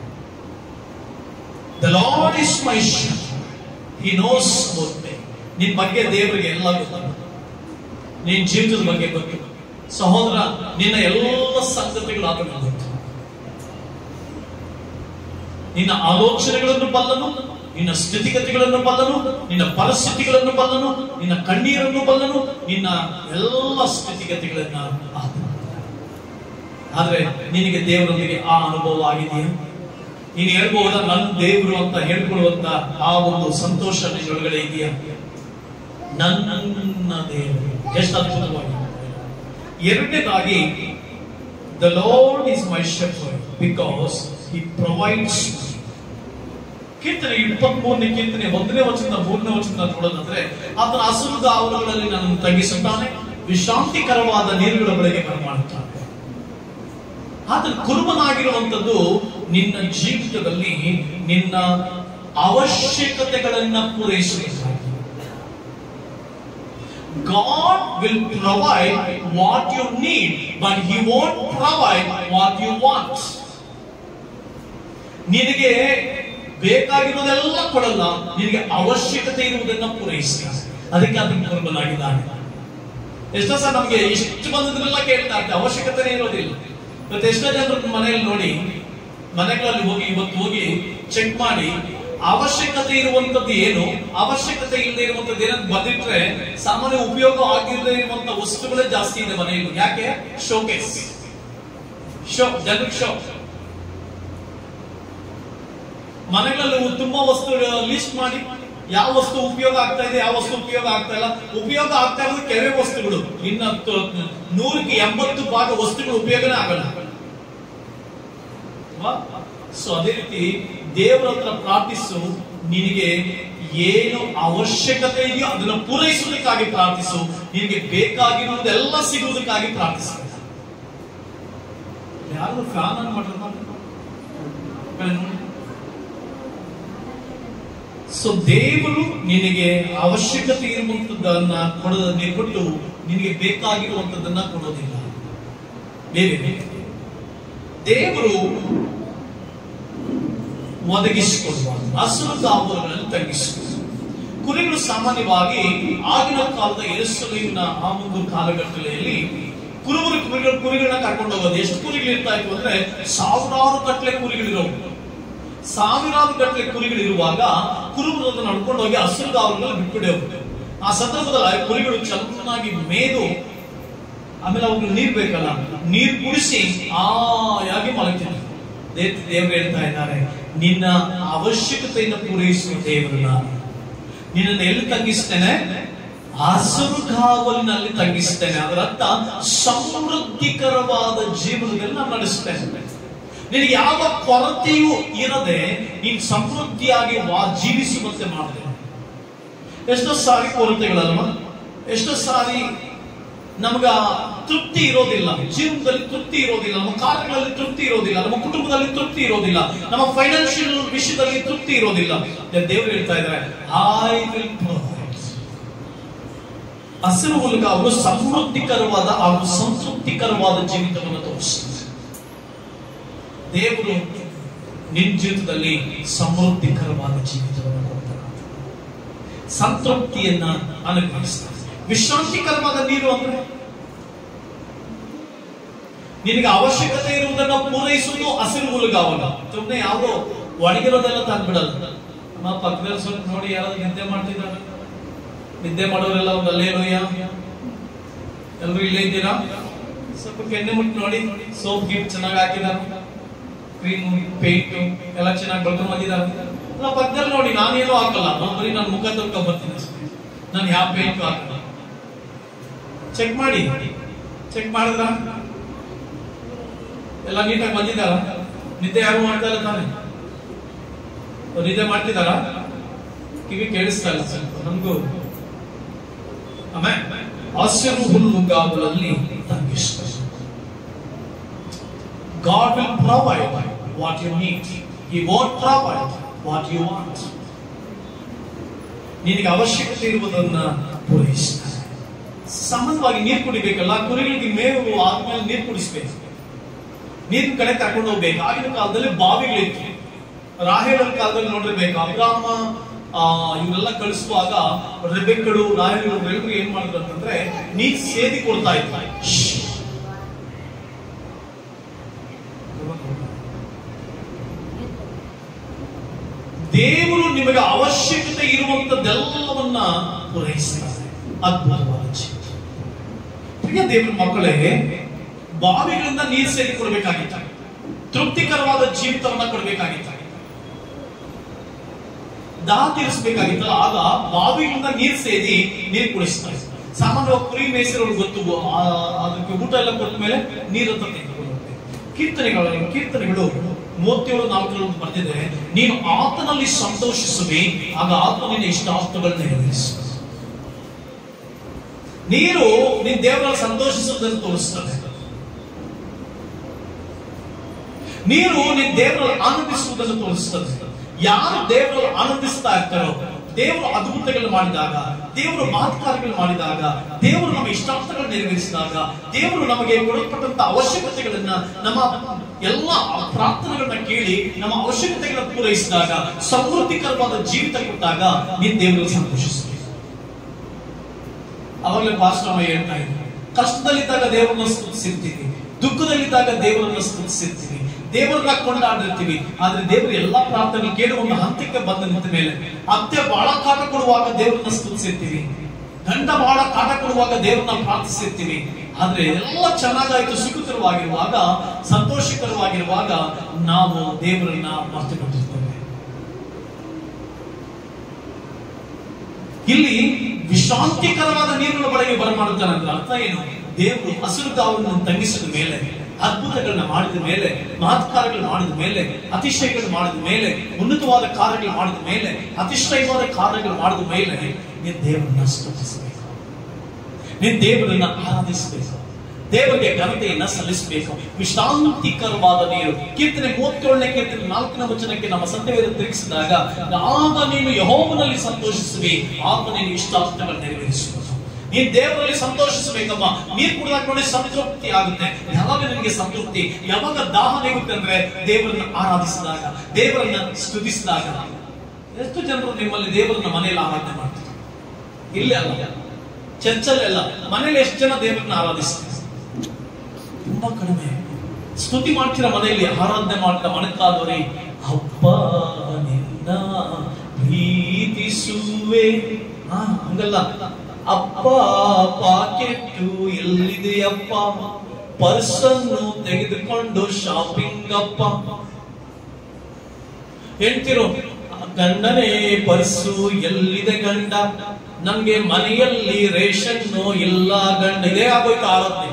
Speaker 1: the Lord is my he knows about me ನಿನ್ ಬಗ್ಗೆ ದೇವರಿಗೆ ಎಲ್ಲ ಗೊತ್ತು ನಿನ್ ಜೀವಿತದ ಬಗ್ಗೆ ಗೊತ್ತು ಸಹೋದರ ನಿನ್ನ ಎಲ್ಲ ಸಂಗತಿಗಳು ಆತನಿಗೆ ಗೊತ್ತು ನಿನ್ನ ಆಲೋಚನೆಗಳನ್ನು ಬಲ್ಲನು ನಿನ್ನ ಸ್ಥಿತಿಗತಿಗಳನ್ನು ಬಲ್ಲನು ನಿನ್ನ ಪರಿಸ್ಥಿತಿಗಳನ್ನು ಬಲ್ಲನು ನಿನ್ನ ಕಣ್ಣೀರನ್ನು ಬಲ್ಲನು ನಿನ್ನ ಎಲ್ಲ ಸ್ಥಿತಿಗತಿಗಳನ್ನ ಆತನು ಆದ್ರೆ ನಿನಗೆ ದೇವರೊಂದಿಗೆ ಆ ಅನುಭವ ಆಗಿದೆಯಾ ನೀನು ಹೇಳ್ಬಹುದಾ ನನ್ನ ದೇವರು ಅಂತ ಹೇಳ್ಕೊಳ್ಳುವಂತ ಆ ಒಂದು ಸಂತೋಷ ನಿನ್ನೊಳಗಡೆ ಇದೆಯಾ ನನ್ನ ದೇವರು ಎಷ್ಟು ಅದ್ಭುತವಾಗಿ ಎರಡನೇದಾಗಿ the Lord is my shepherd because he provides ಕೀರ್ತನೆ ಇಪ್ಪತ್ತ್ ಮೂರನೇ ಕೀರ್ತನೆ ಒಂದನೇ ವಚನ ಮೂರನೇ ವಚನ ನೋಡೋದಾದ್ರೆ ಆತನ ಹಸುರದ ಆವರಣಗಳಲ್ಲಿ ನನ್ನನ್ನು ತಗ್ಗಿಸುತ್ತಾನೆ ವಿಶ್ರಾಂತಿಕರವಾದ ನೀರುಗಳ ಬಳಿಗೆ ಬರಮಾಡುತ್ತಾನೆ ಆತನ ಕುರುಬನಾಗಿರುವಂತದ್ದು ನಿನ್ನ ಜೀವಿತದಲ್ಲಿ ನಿನ್ನ ಅವಶ್ಯಕತೆಗಳನ್ನ ಪೂರೈಸಬೇಕಾಗಿ God will provide what you need, but He won't provide what you want. ನಿನಗೆ ಬೇಕಾಗಿರುವುದೆಲ್ಲ ಕೊಡಲ್ಲ ನಿನಗೆ ಅವಶ್ಯಕತೆ ಇರುವುದನ್ನ ಪೂರೈಸ್ತಾನೆ ಅದಕ್ಕೆ ಅದಕ್ಕೆ ಕುರುಬನಾಗಿದ್ದಾನೆ ಎಷ್ಟೋ ಸಹ ನಮಗೆ ಇಷ್ಟು ಬಂದದ್ರೆಲ್ಲ ಕೇಳ್ತಾ ಇರ್ತೆ ಅವಶ್ಯಕತೆನೇ ಇರೋದಿಲ್ಲ ಇವತ್ತು ಎಷ್ಟೋ ಜನರು ಮನೆಯಲ್ಲಿ ನೋಡಿ ಮನೆಗಳಲ್ಲಿ ಹೋಗಿ ಇವತ್ತು ಹೋಗಿ ಚೆಕ್ ಮಾಡಿ ಅವಶ್ಯಕತೆ ಇರುವಂತದ್ದು ಏನು ಅವಶ್ಯಕತೆ ಇಲ್ಲದೆ ಇರುವಂತದ್ದು ಏನಂತ ಬಂದಿಟ್ರೆ ಸಾಮಾನ್ಯ ಉಪಯೋಗ ಆಗಿಲ್ಲದೆ ಇರುವಂತ ವಸ್ತುಗಳೇ ಜಾಸ್ತಿ ಇದೆ ಮನೆಯಲ್ಲಿ ಯಾಕೆ ಶೋಕೇಸ್ ಶೋ ಜನರಿಗೆ ಶೋ ಮನೆಗಳಲ್ಲಿ ತುಂಬಾ ವಸ್ತು ಲಿಸ್ಟ್ ಮಾಡಿ ಯಾವ ವಸ್ತು ಉಪಯೋಗ ಆಗ್ತಾ ಇದೆ ಯಾವ ವಸ್ತು ಉಪಯೋಗ ಆಗ್ತಾ ಇಲ್ಲ ಉಪಯೋಗ ಆಗ್ತಾ ಇರೋದು ಕೆಲವೇ ವಸ್ತುಗಳು ಇನ್ನ ತ- ನೂರಕ್ಕೆ ಎಂಬತ್ತು ಭಾಗ ವಸ್ತುಗಳು ಉಪಯೋಗನೇ ಆಗಲ್ಲ ಸೊ ಅದೇ ರೀತಿ ದೇವರ ಹತ್ರ ಪ್ರಾರ್ಥಿಸು ನಿನಗೆ ಏನು ಅವಶ್ಯಕತೆ ಇದೆಯೋ ಅದನ್ನು ಪೂರೈಸುವುದಕ್ಕಾಗಿ ಪ್ರಾರ್ಥಿಸು ನಿನಗೆ ಬೇಕಾಗಿರುವುದೆಲ್ಲ ಸಿಗುವುದಕ್ಕಾಗಿ ಪ್ರಾರ್ಥಿಸು ಯಾರು ಫ್ಯಾನ್ ಆನ್ ಮಾಡ್ರಪ್ಪ? ಮೇಲೆ ನೋಡಿ. ಸೊ ದೇವರು ನಿನಗೆ ಅವಶ್ಯಕತೆ ಇರುವಂತದ್ದನ್ನ ಕೊಡೋದನ್ನೇ ಕೊಟ್ಟು ನಿನಗೆ ಬೇಕಾಗಿರುವಂತದ್ದನ್ನ ಕೊಡೋದಿಲ್ಲ ಬೇರೆ ದೇವರು ಒದಗಿಸಿಕೊಡುವ ಹಸಿರು ಕಾವಲುಗಳನ್ನು ತಗ್ಗಿಸುವುದು ಕುರಿಗಳು ಸಾಮಾನ್ಯವಾಗಿ ಆಗಿನ ಕಾಲದ ಯೆರೂಸಲೇಮಿನ ಆ ಒಂದು ಕಾಲಘಟ್ಟದಲ್ಲಿ ಕುರುಬರು ಕುರಿಗಳು ಕುರಿಗಳನ್ನ ಕರ್ಕೊಂಡು ಹೋಗೋದು ಎಷ್ಟು ಕುರಿಗಳು ಇರ್ತಾ ಇತ್ತು ಅಂದ್ರೆ ಸಾವಿರಾರು ಗಟ್ಟಲೆ ಕುರಿಗಳಿರೋವು ಸಾವಿರಾರು ಗಟ್ಟಲೆ ಕುರಿಗಳಿರುವಾಗ ಕುರುಬರು ಅದನ್ನ ನಡ್ಕೊಂಡು ಹೋಗಿ ಹಸಿರು ಕಾವಲುಗಳಲ್ಲಿ ಬಿಟ್ಬಿಡೋರು ಆ ಸಂದರ್ಭದಲ್ಲಿ ಆ ಕುರಿಗಳು ಚೆನ್ನಾಗಿ ಮೇದು ಆಮೇಲೆ ಅವ್ರಿಗೆ ನೀರ್ ಬೇಕಲ್ಲ ನೀರ್ ಕುಡಿಸಿ ಆಯಾಗಿ ಮಲಗ್ತಾರೆ ದೇ- ದೇವ್ರು ಹೇಳ್ತಾ ಇದ್ದಾರೆ ನಿನ್ನ ಅವಶ್ಯಕತೆಯನ್ನು ಪೂರೈಸುವ ದೇವರು ನಾನು ನಿನ್ನನ್ನು ಎಲ್ಲಿ ತಗ್ಗಿಸ್ತೇನೆ ಹಸಿರು ಕಾವಲಿನಲ್ಲಿ ತಗ್ಗಿಸ್ತೇನೆ ಅದರ ಅರ್ಥ ಸಮೃದ್ಧಿಕರವಾದ ಜೀವನದಲ್ಲಿ ನಾನು ನಡೆಸ್ತೇನೆ ನಿನಗೆ ಯಾವ ಕೊರತೆಯೂ ಇರದೆ ನೀನು ಸಮೃದ್ಧಿಯಾಗಿ ವಾ- ಜೀವಿಸುವಂತೆ ಮಾಡಿದೆ ಎಷ್ಟೋ ಸಾರಿ ಕೊರತೆಗಳಲ್ವಾ ಎಷ್ಟೋ ಸಾರಿ ನಮಗ ತೃಪ್ತಿ ಇರೋದಿಲ್ಲ ಜೀವನದಲ್ಲಿ ತೃಪ್ತಿ ಇರೋದಿಲ್ಲ ನಮ್ಮ ಕಾರ್ಯಗಳಲ್ಲಿ ತೃಪ್ತಿ ಇರೋದಿಲ್ಲ ನಮ್ಮ ಕುಟುಂಬದಲ್ಲಿ ತೃಪ್ತಿ ಇರೋದಿಲ್ಲ ನಮ್ಮ ಫೈನಾನ್ಷಿಯಲ್ ವಿಷಯದಲ್ಲಿ ತೃಪ್ತಿ ಇರೋದಿಲ್ಲ ದೇವರು ಹೇಳ್ತಾ ಇದ್ದಾರೆ ಐ ವಿಲ್ ಪ್ರೊವೈಡ್ ಹಸಿರು ಮೂಲಕ ಅವರು ಸಮೃದ್ಧಿಕರವಾದ ಹಾಗೂ ಸಂತೃಪ್ತಿಕರವಾದ ಜೀವಿತವನ್ನು ತೋರಿಸ್ತಾರೆ ದೇವರು ನಿನ್ನ ಜೀವಿತದಲ್ಲಿ ಸಮೃದ್ಧಿಕರವಾದ ಜೀವಿತವನ್ನು ಕೊಡ್ತಾರೆ ಸಂತೃಪ್ತಿಯನ್ನ ಅನುಗ್ರಹಿಸ್ತಾರೆ ವಿಶ್ರಾಂತಿಕರವಾದ ನೀರು ಅಂದ್ರೆ ನಿನಗೆ ಅವಶ್ಯಕತೆ ಇರುವುದನ್ನ ಪೂರೈಸುವುದು ಹಸಿರು ಹುಲುಗಾವಲ್ಲ ಸುಮ್ಮನೆ ಯಾವುದೋ ಒಣಗಿರೋದೆಲ್ಲ ತಂದ್ಬಿಡಲ್ಲ ನಮ್ಮ ಪಕ್ಕದಲ್ಲಿ ಸ್ವಲ್ಪ ನೋಡಿ ಯಾರಾದ್ರೂ ನಿದ್ದೆ ಮಾಡ್ತಿದ್ದಾರೆ ನಿದ್ದೆ ಮಾಡೋರೆಲ್ಲ ಒಂದು ಅಲ್ಲೇಲೋಯ್ಯ ಎಲ್ರು ಇಲ್ಲೇ ಇದ್ದೀರಾ ಸ್ವಲ್ಪ ಕೆನ್ನೆ ಮುಟ್ಟಿ ನೋಡಿ ಸೋಪ್ ಗಿಫ್ಟ್ ಚೆನ್ನಾಗಿ ಹಾಕಿದಾರೆ ಕ್ರೀಮ್ ಪೇಂಟ್ ಎಲ್ಲ ಚೆನ್ನಾಗಿ ಬಳ್ಕೊಂಡು ಬಂದಿದ್ದಾರೆ ಅಲ್ಲ ಪಕ್ಕದಲ್ಲಿ ನೋಡಿ ನಾನೇನು ಹಾಕಲ್ಲ ನಾನು ಬರೀ ನನ್ನ ಮುಖ ತೊಳ್ಕೊಂಡ್ ಬರ್ತೀನಿ ಅಷ್ಟೇ. ನಾನು ಯಾವ ಪೇಂಟ್ ಹಾಕಲ್ಲ ಚೆಕ್ ಮಾಡಿ ಚೆಕ್ ಮಾಡಿದ್ರ ಎಲ್ಲ ನೀಟಾಗಿ ಬಂದಿದ್ದಾರ ನಿದ್ದೆ ಯಾರು ಮಾಡ್ತಾ ಇಲ್ಲ ತಾನೆ ಅವ್ರು ನಿದ್ದೆ ಮಾಡ್ತಿದಾರ ಕಿವಿ ಕೇಳಿಸ್ತಾ ಇಲ್ಲ ಸ್ವಲ್ಪ ನಮಗೂ ಆಮೇಲೆ ಹಸಿರು ಹುಲ್ಲುಗಾವಲಲ್ಲಿ ತಂಗಿಸ್ತಾರೆ God will provide what you need. He won't provide what you want. ನಿನಗೆ ಅವಶ್ಯಕತೆ ಇರುವುದನ್ನ ಪೂರೈಸ್ತಾರೆ ಸಮಾನವಾಗಿ ನೀರು ಕುಡಿಬೇಕಲ್ಲ ಕುರಿಗಳಿಗೆ ಮೇವು ಆದ್ಮೇಲೆ ನೀರು ಕುಡಿಸ್ಬೇಕು ನೀರಿನ ಕಡೆ ಕರ್ಕೊಂಡು ಹೋಗ್ಬೇಕು ಆಗಿನ ಕಾಲದಲ್ಲಿ ಬಾವಿಗಳಿತ್ತು ರಾಹೇಲರ ಕಾಲದಲ್ಲಿ ನೋಡಿರ್ಬೇಕು ಅಬ್ರಾಮ ಆ ಇವರೆಲ್ಲ ಕಳಿಸುವಾಗ ರೆಬೆಕ್ಕಳು ರಾಹೇಲರು ಎಲ್ಲರೂ ಏನ್ ಮಾಡಿದ್ರು ಅಂತಂದ್ರೆ ನೀರ್ ಸೇದಿ ಕೊಡ್ತಾ ಇದ್ರು ದೇವರು ನಿಮಗೆ ಅವಶ್ಯಕತೆ ಇರುವಂತದ್ದೆಲ್ಲವನ್ನ ಪೂರೈಸ್ತಾರೆ ಅದ್ಭುತವಾದ ಜೀವಿತ ಪ್ರಿಯ ದೇವರ ಮಕ್ಕಳೇ ಬಾವಿಗಳಿಂದ ನೀರು ಸೇರಿ ಕೊಡಬೇಕಾಗಿತ್ತು ತೃಪ್ತಿಕರವಾದ ಜೀವಿತವನ್ನ ಕೊಡಬೇಕಾಗಿತ್ತು ದಾಹ ತೀರಿಸಬೇಕಾಗಿತ್ತಲ್ಲ ಆಗ ಬಾವಿಗಳಿಂದ ನೀರು ಸೇದಿ ನೀರು ಕುಡಿಸ್ತಾರೆ ಸಾಮಾನ್ಯವಾಗಿ ಕುರಿ ಮೇಯಿಸಿರೋರು ಗೊತ್ತು ಆ, ಅದಕ್ಕೆ ಊಟ ಎಲ್ಲ ಕೊಟ್ಟ ಮೇಲೆ ನೀರಂತ ತೆಗೆದುಕೊಂಡು ಹೋಗ್ಬೇಕು. ಕೀರ್ತನೆಗಳು ಕೀರ್ತನೆಗಳು ಮೂವತ್ತೇಳು ನಾಲ್ಕರಲ್ಲಿ ಬರೆದಿದೆ ನೀನು ಆತನಲ್ಲಿ ಸಂತೋಷಿಸುವೆ ಆಗ ಆತ ನಿನ್ನ ಇಷ್ಟಾರ್ಥಗಳನ್ನ ನೆರವೇರಿಸು ನೀರು ನಿನ್ ದೇವರಲ್ಲಿ ಸಂತೋಷಿಸುವುದನ್ನು ತೋರಿಸ್ತದೆ ನೀರು ನಿನ್ ದೇವರಲ್ಲಿ ಆನಂದಿಸುವುದನ್ನು ತೋರಿಸ್ತದೆ ಯಾರು ದೇವರಲ್ಲಿ ಆನಂದಿಸ್ತಾ ಇರ್ತಾರೋ ದೇವರು ಅದ್ಭುತಗಳು ಮಾಡಿದಾಗ ದೇವರು ಮಾತುಕಾರಗಳು ಮಾಡಿದಾಗ ದೇವರು ನಮ್ಮ ಇಷ್ಟಾರ್ಥಗಳನ್ನು ನೆರವೇರಿಸಿದಾಗ ದೇವರು ನಮಗೆ ಕೊಡಲ್ಪಟ್ಟಂತ ಅವಶ್ಯಕತೆಗಳನ್ನ ನಮ್ಮ ಎಲ್ಲ ಪ್ರಾರ್ಥನೆಗಳನ್ನ ಕೇಳಿ ನಮ್ಮ ಅವಶ್ಯಕತೆಗಳನ್ನ ಪೂರೈಸಿದಾಗ ಸಮೃದ್ಧಿಕರವಾದ ಜೀವಿತ ಕೊಟ್ಟಾಗ ನೀನ್ ದೇವರಲ್ಲಿ ಸಂತೋಷಿಸ್ತೀವಿ ಅವಾಗಲೇ ಪಾಸ್ಟಮ್ಮ ಹೇಳ್ತಾ ಇದ್ರು ಕಷ್ಟದಲ್ಲಿದ್ದಾಗ ದೇವರನ್ನ ಸ್ತುತಿಸಿರ್ತೀವಿ ದುಃಖದಲ್ಲಿದ್ದಾಗ ದೇವರನ್ನ ಸ್ತುತಿಸಿರ್ತೀವಿ ದೇವರನ್ನ ಕೊಂಡಾಡಿರ್ತೀವಿ ಆದ್ರೆ ದೇವರು ಎಲ್ಲಾ ಪ್ರಾರ್ಥನೆ ಕೇಳುವ ಒಂದು ಹಂತಕ್ಕೆ ಬಂದ ನಿಂತ ಮೇಲೆ ಅತ್ತೆ ಬಹಳ ಕಾಟ ಕೊಡುವಾಗ ದೇವರನ್ನ ಸ್ತುತಿಸಿರ್ತೀವಿ ಗಂಡ ಬಹಳ ಕಾಟ ಕೊಡುವಾಗ ದೇವರನ್ನ ಪ್ರಾರ್ಥಿಸಿರ್ತೀವಿ ಆದ್ರೆ ಎಲ್ಲ ಚೆನ್ನಾಗಾಯ್ತು ಸುಖಕರವಾಗಿರುವಾಗ ಸಂತೋಷಕರವಾಗಿರುವಾಗ ನಾವು ದೇವರನ್ನ ಮರ್ತು ಬಿಟ್ಟಿರ್ತೇವೆ ಇಲ್ಲಿ ವಿಶ್ರಾಂತಿಕರವಾದ ನೀರನ್ನು ಬಳಿಗೆ ಬರಮಾಡುತ್ತಾನೆ ಅಂದ್ರೆ ಅರ್ಥ ಏನು ದೇವರು ಹಸಿರು ಕಾವನ್ನು ತಂಗಿಸಿದ ಮೇಲೆ ಅದ್ಭುತಗಳನ್ನ ಮಾಡಿದ ಮೇಲೆ ಮಹತ್ಕಾರಗಳು ಮಾಡಿದ ಮೇಲೆ ಅತಿಶಯಗಳು ಮಾಡಿದ ಮೇಲೆ ಉನ್ನತವಾದ ಕಾರ್ಯಗಳು ಮಾಡಿದ ಮೇಲೆ ಅತಿಶಯವಾದ ಕಾರ್ಯಗಳು ಮಾಡಿದ ಮೇಲೆ ನೀನು ದೇವರನ್ನ ಸ್ತುತಿಸಬೇಕು ನೀನು ದೇವರನ್ನ ಆರಾಧಿಸಬೇಕು ದೇವರಿಗೆ ಘನತೆಯನ್ನ ಸಲ್ಲಿಸಬೇಕು ವಿಶ್ರಾಂತಿಕರವಾದ ನೀರು ಕೀರ್ತನೆ ಮೂವತ್ತೇಳನೇ ಕೀರ್ತನೆ ನಾಲ್ಕನೇ ವಚನಕ್ಕೆ ನಮ್ಮ ಸತ್ಯವೇದ ತಿರುಗಿಸಿದಾಗ ಆಗ ನೀನು ಯಹೋವನಲ್ಲಿ ಸಂತೋಷಿಸುವಿ ಆಗ ನೀನು ಇಷ್ಟಾರ್ಥಗಳನ್ನು ನೆರವೇರಿಸುವುದು ನೀನ್ ದೇವರಲ್ಲಿ ಸಂತೋಷಿಸಬೇಕಮ್ಮ ನೀರ್ ಕುಡಿದಾಗ ನೋಡಿ ಸಂತೃಪ್ತಿ ಆಗುತ್ತೆ ಯಾವಾಗ ನಿನಗೆ ಸಂತೃಪ್ತಿ ಯಾವಾಗ ದಾಹ ನೀಗುತ್ತೆ ಅಂದ್ರೆ ದೇವರನ್ನ ಆರಾಧಿಸಿದಾಗ ದೇವರನ್ನ ಸ್ತುತಿಸಿದಾಗ ಎಷ್ಟು ಜನರು ನಿಮ್ಮಲ್ಲಿ ದೇವರನ್ನ ಮನೆಯಲ್ಲಿ ಆರಾಧನೆ ಮಾಡ್ತಾರೆ ಇಲ್ಲೇ ಅಲ್ಲ ಚರ್ಚಲ್ಲಿ ಅಲ್ಲ ಮನೇಲಿ ಎಷ್ಟು ಜನ ದೇವರನ್ನ ಆರಾಧಿಸ್ತಾರೆ ತುಂಬಾ ಕಡಿಮೆ ಸ್ತುತಿ ಮಾಡ್ತಿರೋ ಮನೆಯಲ್ಲಿ ಆರಾಧನೆ ಮಾಡ್ತಾ ಮನಕ್ಕಾದವರೇ ಅಪ್ಪ ನಿನ್ನ ಪ್ರೀತಿಸುವೆ ಹಾ ಹಂಗಲ್ಲ ಅಪ್ಪ ಪಾಕೆಟ್ಟು ಎಲ್ಲಿದೆಯಪ್ಪ ಪರ್ಸನ್ನು ತೆಗೆದುಕೊಂಡು ಶಾಪಿಂಗ್ ಅಪ್ಪ ಹೇಳ್ತಿರೋ ಗಂಡನೇ ಪರ್ಸು ಎಲ್ಲಿದೆ ಗಂಡ ನಮ್ಗೆ ಮನೆಯಲ್ಲಿ ರೇಷನ್ನು ಇಲ್ಲ ಗಂಡ ಇದೇ ಆಗೋಯ್ತು ಆರಾಧನೆ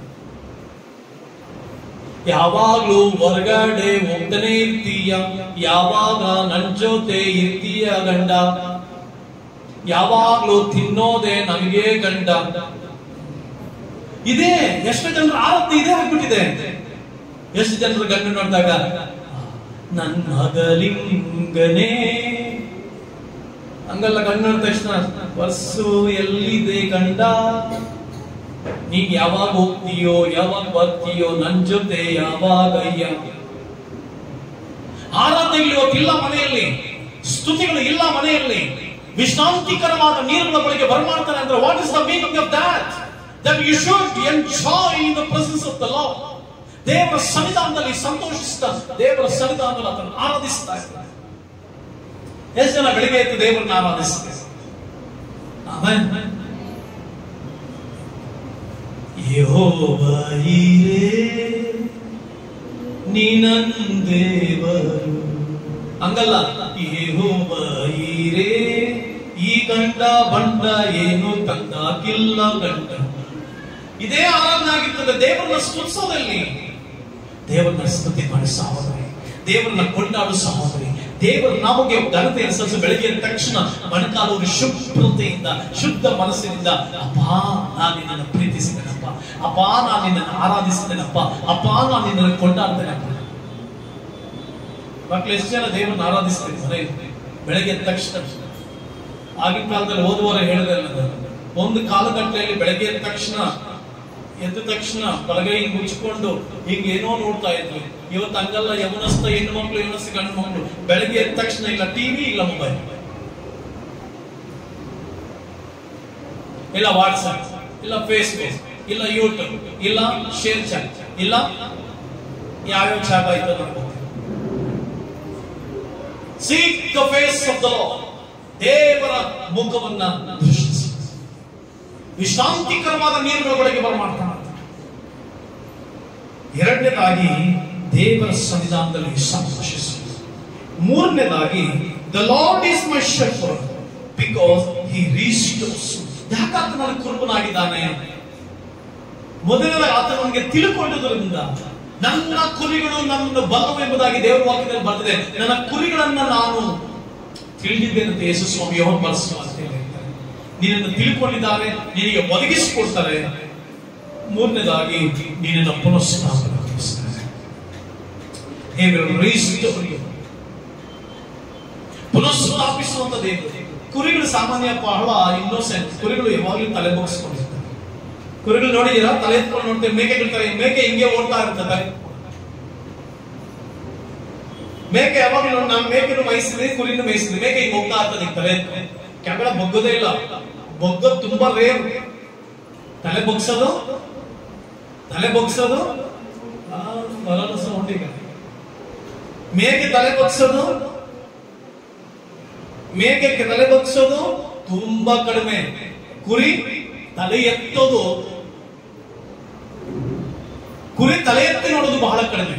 Speaker 1: ಯಾವಾಗ್ಲೂ ಹೊರಗಡೆ ಹೋಗ್ತಾನೆ ಇರ್ತೀಯ ಯಾವಾಗ ನನ್ ಜೊತೆ ಇರ್ತೀಯ ಗಂಡ ಯಾವಾಗ್ಲೂ ತಿನ್ನೋದೆ ನನಗೆ ಗಂಡ ಇದೇ ಎಷ್ಟು ಜನರ ಆರತಿ ಇದೇ ಆಗ್ಬಿಟ್ಟಿದೆ ಎಷ್ಟು ಜನರ ಗಂಡ ನೋಡಿದಾಗ ನನ್ನ ಮಗಲಿಂಗನೇ ಹಂಗಲ್ಲ ಗಂಡ ನೋಡಿದ ತಕ್ಷಣ ವರ್ಸು ಎಲ್ಲಿದೆ ಗಂಡ ನೀ ಯಾವಾಗ ಹೋಗ್ತೀಯೋ ಯಾವಾಗ ಬರ್ತೀಯೋ ನನ್ ಜೊತೆ ಯಾವಾಗ ಅಯ್ಯ ಆರಾಧನೆಗಳು ಇವತ್ತಿಲ್ಲ ಮನೆಯಲ್ಲಿ ಸ್ತುತಿಗಳು ಇಲ್ಲ ಮನೆಯಲ್ಲಿ ವಿಶ್ರಾಂತಿಕರವಾದ ನೀರುಗಳ ಬಳಿಗೆ ಬರಮಾಡ್ತಾನೆ ಅಂದ್ರೆ what is the meaning of that that you should enjoy in the presence of the Lord ದೇವರ ಸನ್ನಿಧಾನದಲ್ಲಿ ಸಂತೋಷಿಸ್ತಾ ದೇವರ ಸನ್ನಿಧಾನದಲ್ಲಿ ಅದನ್ನು ಆರಾಧಿಸ್ತಾ ಇರ್ತಾರೆ ಎಷ್ಟು ಜನ ಬೆಳಿಗ್ಗೆ ಎದ್ದು ದೇವರನ್ನ ಆರಾಧಿಸ್ತಾರೆ ಆಮೇಲೆ ಯೆಹೋವೈರೇ ನೀನಂದೇವರು ಹಂಗಲ್ಲ ಯೆಹೋವೈರೇ ಈ ಗಂಡ ಬಂಡ ಏನು ತಂದಾಕಿಲ್ಲ ಗಂಡ ಇದೇ ಆರಾಧನೆ ಆಗಿರ್ತದೆ ದೇವರನ್ನ ಸ್ತುತಿಸೋದಲ್ಲಿ ದೇವರನ್ನ ಸ್ತುತಿ ಮಾಡಿ ಸಹೋದರಿ ದೇವರನ್ನ ಕೊಂಡಾಡು ಸಹೋದರಿ ದೇವರು ನಮಗೆ ಘನತೆಯನ್ನು ಸಲ್ಲಿಸ ಬೆಳಗ್ಗೆ ಎದ್ದ ತಕ್ಷಣ ಮಣಕಾಲವರು ಶುಭ್ರತೆಯಿಂದ ಶುದ್ಧ ಮನಸ್ಸಿನಿಂದ ಅಪ್ಪ ನಾನು ನಿನ್ನನ್ನು ಪ್ರೀತಿಸಿದ್ದೇನಪ್ಪ ಅಪ್ಪ ನಾನು ನಿನ್ನನ್ನು ಆರಾಧಿಸಿದ್ದೇನಪ್ಪ ಅಪ್ಪ ನಾನು ನಿನ್ನನ್ನು ಕೊಂಡಾಡ್ತೇನಪ್ಪ ಮಕ್ಕಳು ಎಷ್ಟು ಜನ ದೇವರನ್ನ ಆರಾಧಿಸ್ತಾರೆ ಮನೆಯಲ್ಲಿ ಬೆಳಗ್ಗೆ ಎದ್ದ ತಕ್ಷಣ ಆಗಿನ ಕಾಲದಲ್ಲಿ ಓದುವವರು ಹೇಳಿದೆ ಒಂದು ಕಾಲಘಟ್ಟದಲ್ಲಿ ಬೆಳಗ್ಗೆ ಎದ್ದ ತಕ್ಷಣ ಎದ್ದ ತಕ್ಷಣ ಬಲಗೈ ಮುಚ್ಚಿಕೊಂಡು ಹಿಂಗೆ ಏನೋ ನೋಡ್ತಾ ಇದ್ರು ಇವತ್ತು ಹಂಗಲ್ಲ ಯಮನಸ್ಥ ಹೆಣ್ಣು ಮಕ್ಕಳು ಯಮನಸ್ಥ ಗಂಡು ಮಕ್ಕಳು ಬೆಳಗ್ಗೆ ಎದ್ದ ತಕ್ಷಣ ಇಲ್ಲ ಟಿವಿ ಇಲ್ಲ ಮೊಬೈಲ್ ಇಲ್ಲ ವಾಟ್ಸ್ಆಪ್ ಇಲ್ಲ ಫೇಸ್ಬುಕ್ ಇಲ್ಲ ಯೂಟ್ಯೂಬ್ ಇಲ್ಲ ಶೇರ್ ಚಾಟ್ ಇಲ್ಲ ಯಾವ್ಯಾವ ಚಾಟ್ ಆಯ್ತು ನೋಡ್ಬೋದು seek the face of the Lord ದೇವರ ಮುಖವನ್ನ ದೃಷ್ಟಿಸಿ ವಿಶ್ರಾಂತಿಕರವಾದ ನೀರುಗಳ ಒಳಗೆ ಬರಮಾಡ್ತಾನೆ ಎರಡನೇದಾಗಿ ದೇವರ ಸನ್ನಿಧಾನದಲ್ಲಿ ಸಂತೋಷಿಸಿ ಮೂರನೇದಾಗಿ the Lord is my shepherd because he restores ಯಾಕಾತ ನನ್ನ ಕುರುಬನಾಗಿದ್ದಾನೆ ಮೊದಲನೇ ಆತ ನನಗೆ ತಿಳ್ಕೊಂಡದ್ರಿಂದ ನನ್ನ ಕುರಿಗಳು ನನ್ನನ್ನು ಬಲವು ಎಂಬುದಾಗಿ ದೇವರ ವಾಕ್ಯದಲ್ಲಿ ಬರ್ತದೆ ನನ್ನ ಕುರಿಗಳನ್ನ ನಾನು ತಿಳಿದಿದ್ದೇನೆ ಅಂತ ಯೇಸು ಸ್ವಾಮಿ ಯೋಹನ್ ಬಳಸುವ ಅಂತ ಹೇಳ್ತಾರೆ ನಿನ್ನನ್ನು ತಿಳ್ಕೊಂಡಿದ್ದಾರೆ ನಿನಗೆ ಒದಗಿಸಿಕೊಡ್ತಾರೆ ಮೂರನೇದಾಗಿ ನಿನ್ನನ್ನು ಪುನಃಸ್ಥಾಪನೆಗೊಳಿಸ್ತಾರೆ He will restore you. ಪುನಃಸ್ಥಾಪಿಸುವಂತ ದೇವರು ಕುರಿಗಳು ಸಾಮಾನ್ಯ ಬಹಳ ಇನ್ನೋಸೆಂಟ್ ಕುರಿಗಳು ಯಾವಾಗಲೂ ತಲೆ ಬಗ್ಸ್ಕೊಂಡಿರ್ತಾರೆ ಕುರಿಗಳು ನೋಡಿದೀರಾ ತಲೆ ಎತ್ಕೊಂಡು ನೋಡ್ತೇವೆ ಮೇಕೆಗಳು ತರ ಮೇಕೆ ಹಿಂಗೆ ಓಡ್ತಾ ಇರ್ತದೆ ಮೇಕೆ ಯಾವಾಗಲೂ ನೋಡಿ ನಾನು ಮೇಕೆನು ಮೇಯಿಸಿದ್ವಿ ಕುರಿನು ಮೇಯಿಸಿದ್ವಿ ಮೇಕೆ ಹಿಂಗೆ ಹೋಗ್ತಾ ಇರ್ತದೆ ಹಿಂಗ್ ತಲೆ ಎತ್ಕೊಂಡು. ಕೆಳಗಡೆ ಬಗ್ಗೋದೇ ಇಲ್ಲ ಬಗ್ಗೋದು ತುಂಬಾ ರೇರ್ ತಲೆ ಬಗ್ಸೋದು ತಲೆ ಬಗ್ಸೋದು ಆ, ಬರಲ್ಲ ಸೌಂಡ್ ಈಗ ಮೇಕೆ ತಲೆ ಬಗ್ಸೋದು ಮೇಕೆ ತಲೆ ಬಗ್ಸೋದು ತುಂಬಾ ಕಡಿಮೆ ಕುರಿ ತಲೆ ಎತ್ತೋದು ಕುರಿ ತಲೆ ಎತ್ತಿ ನೋಡೋದು ಬಹಳ ಕಡಿಮೆ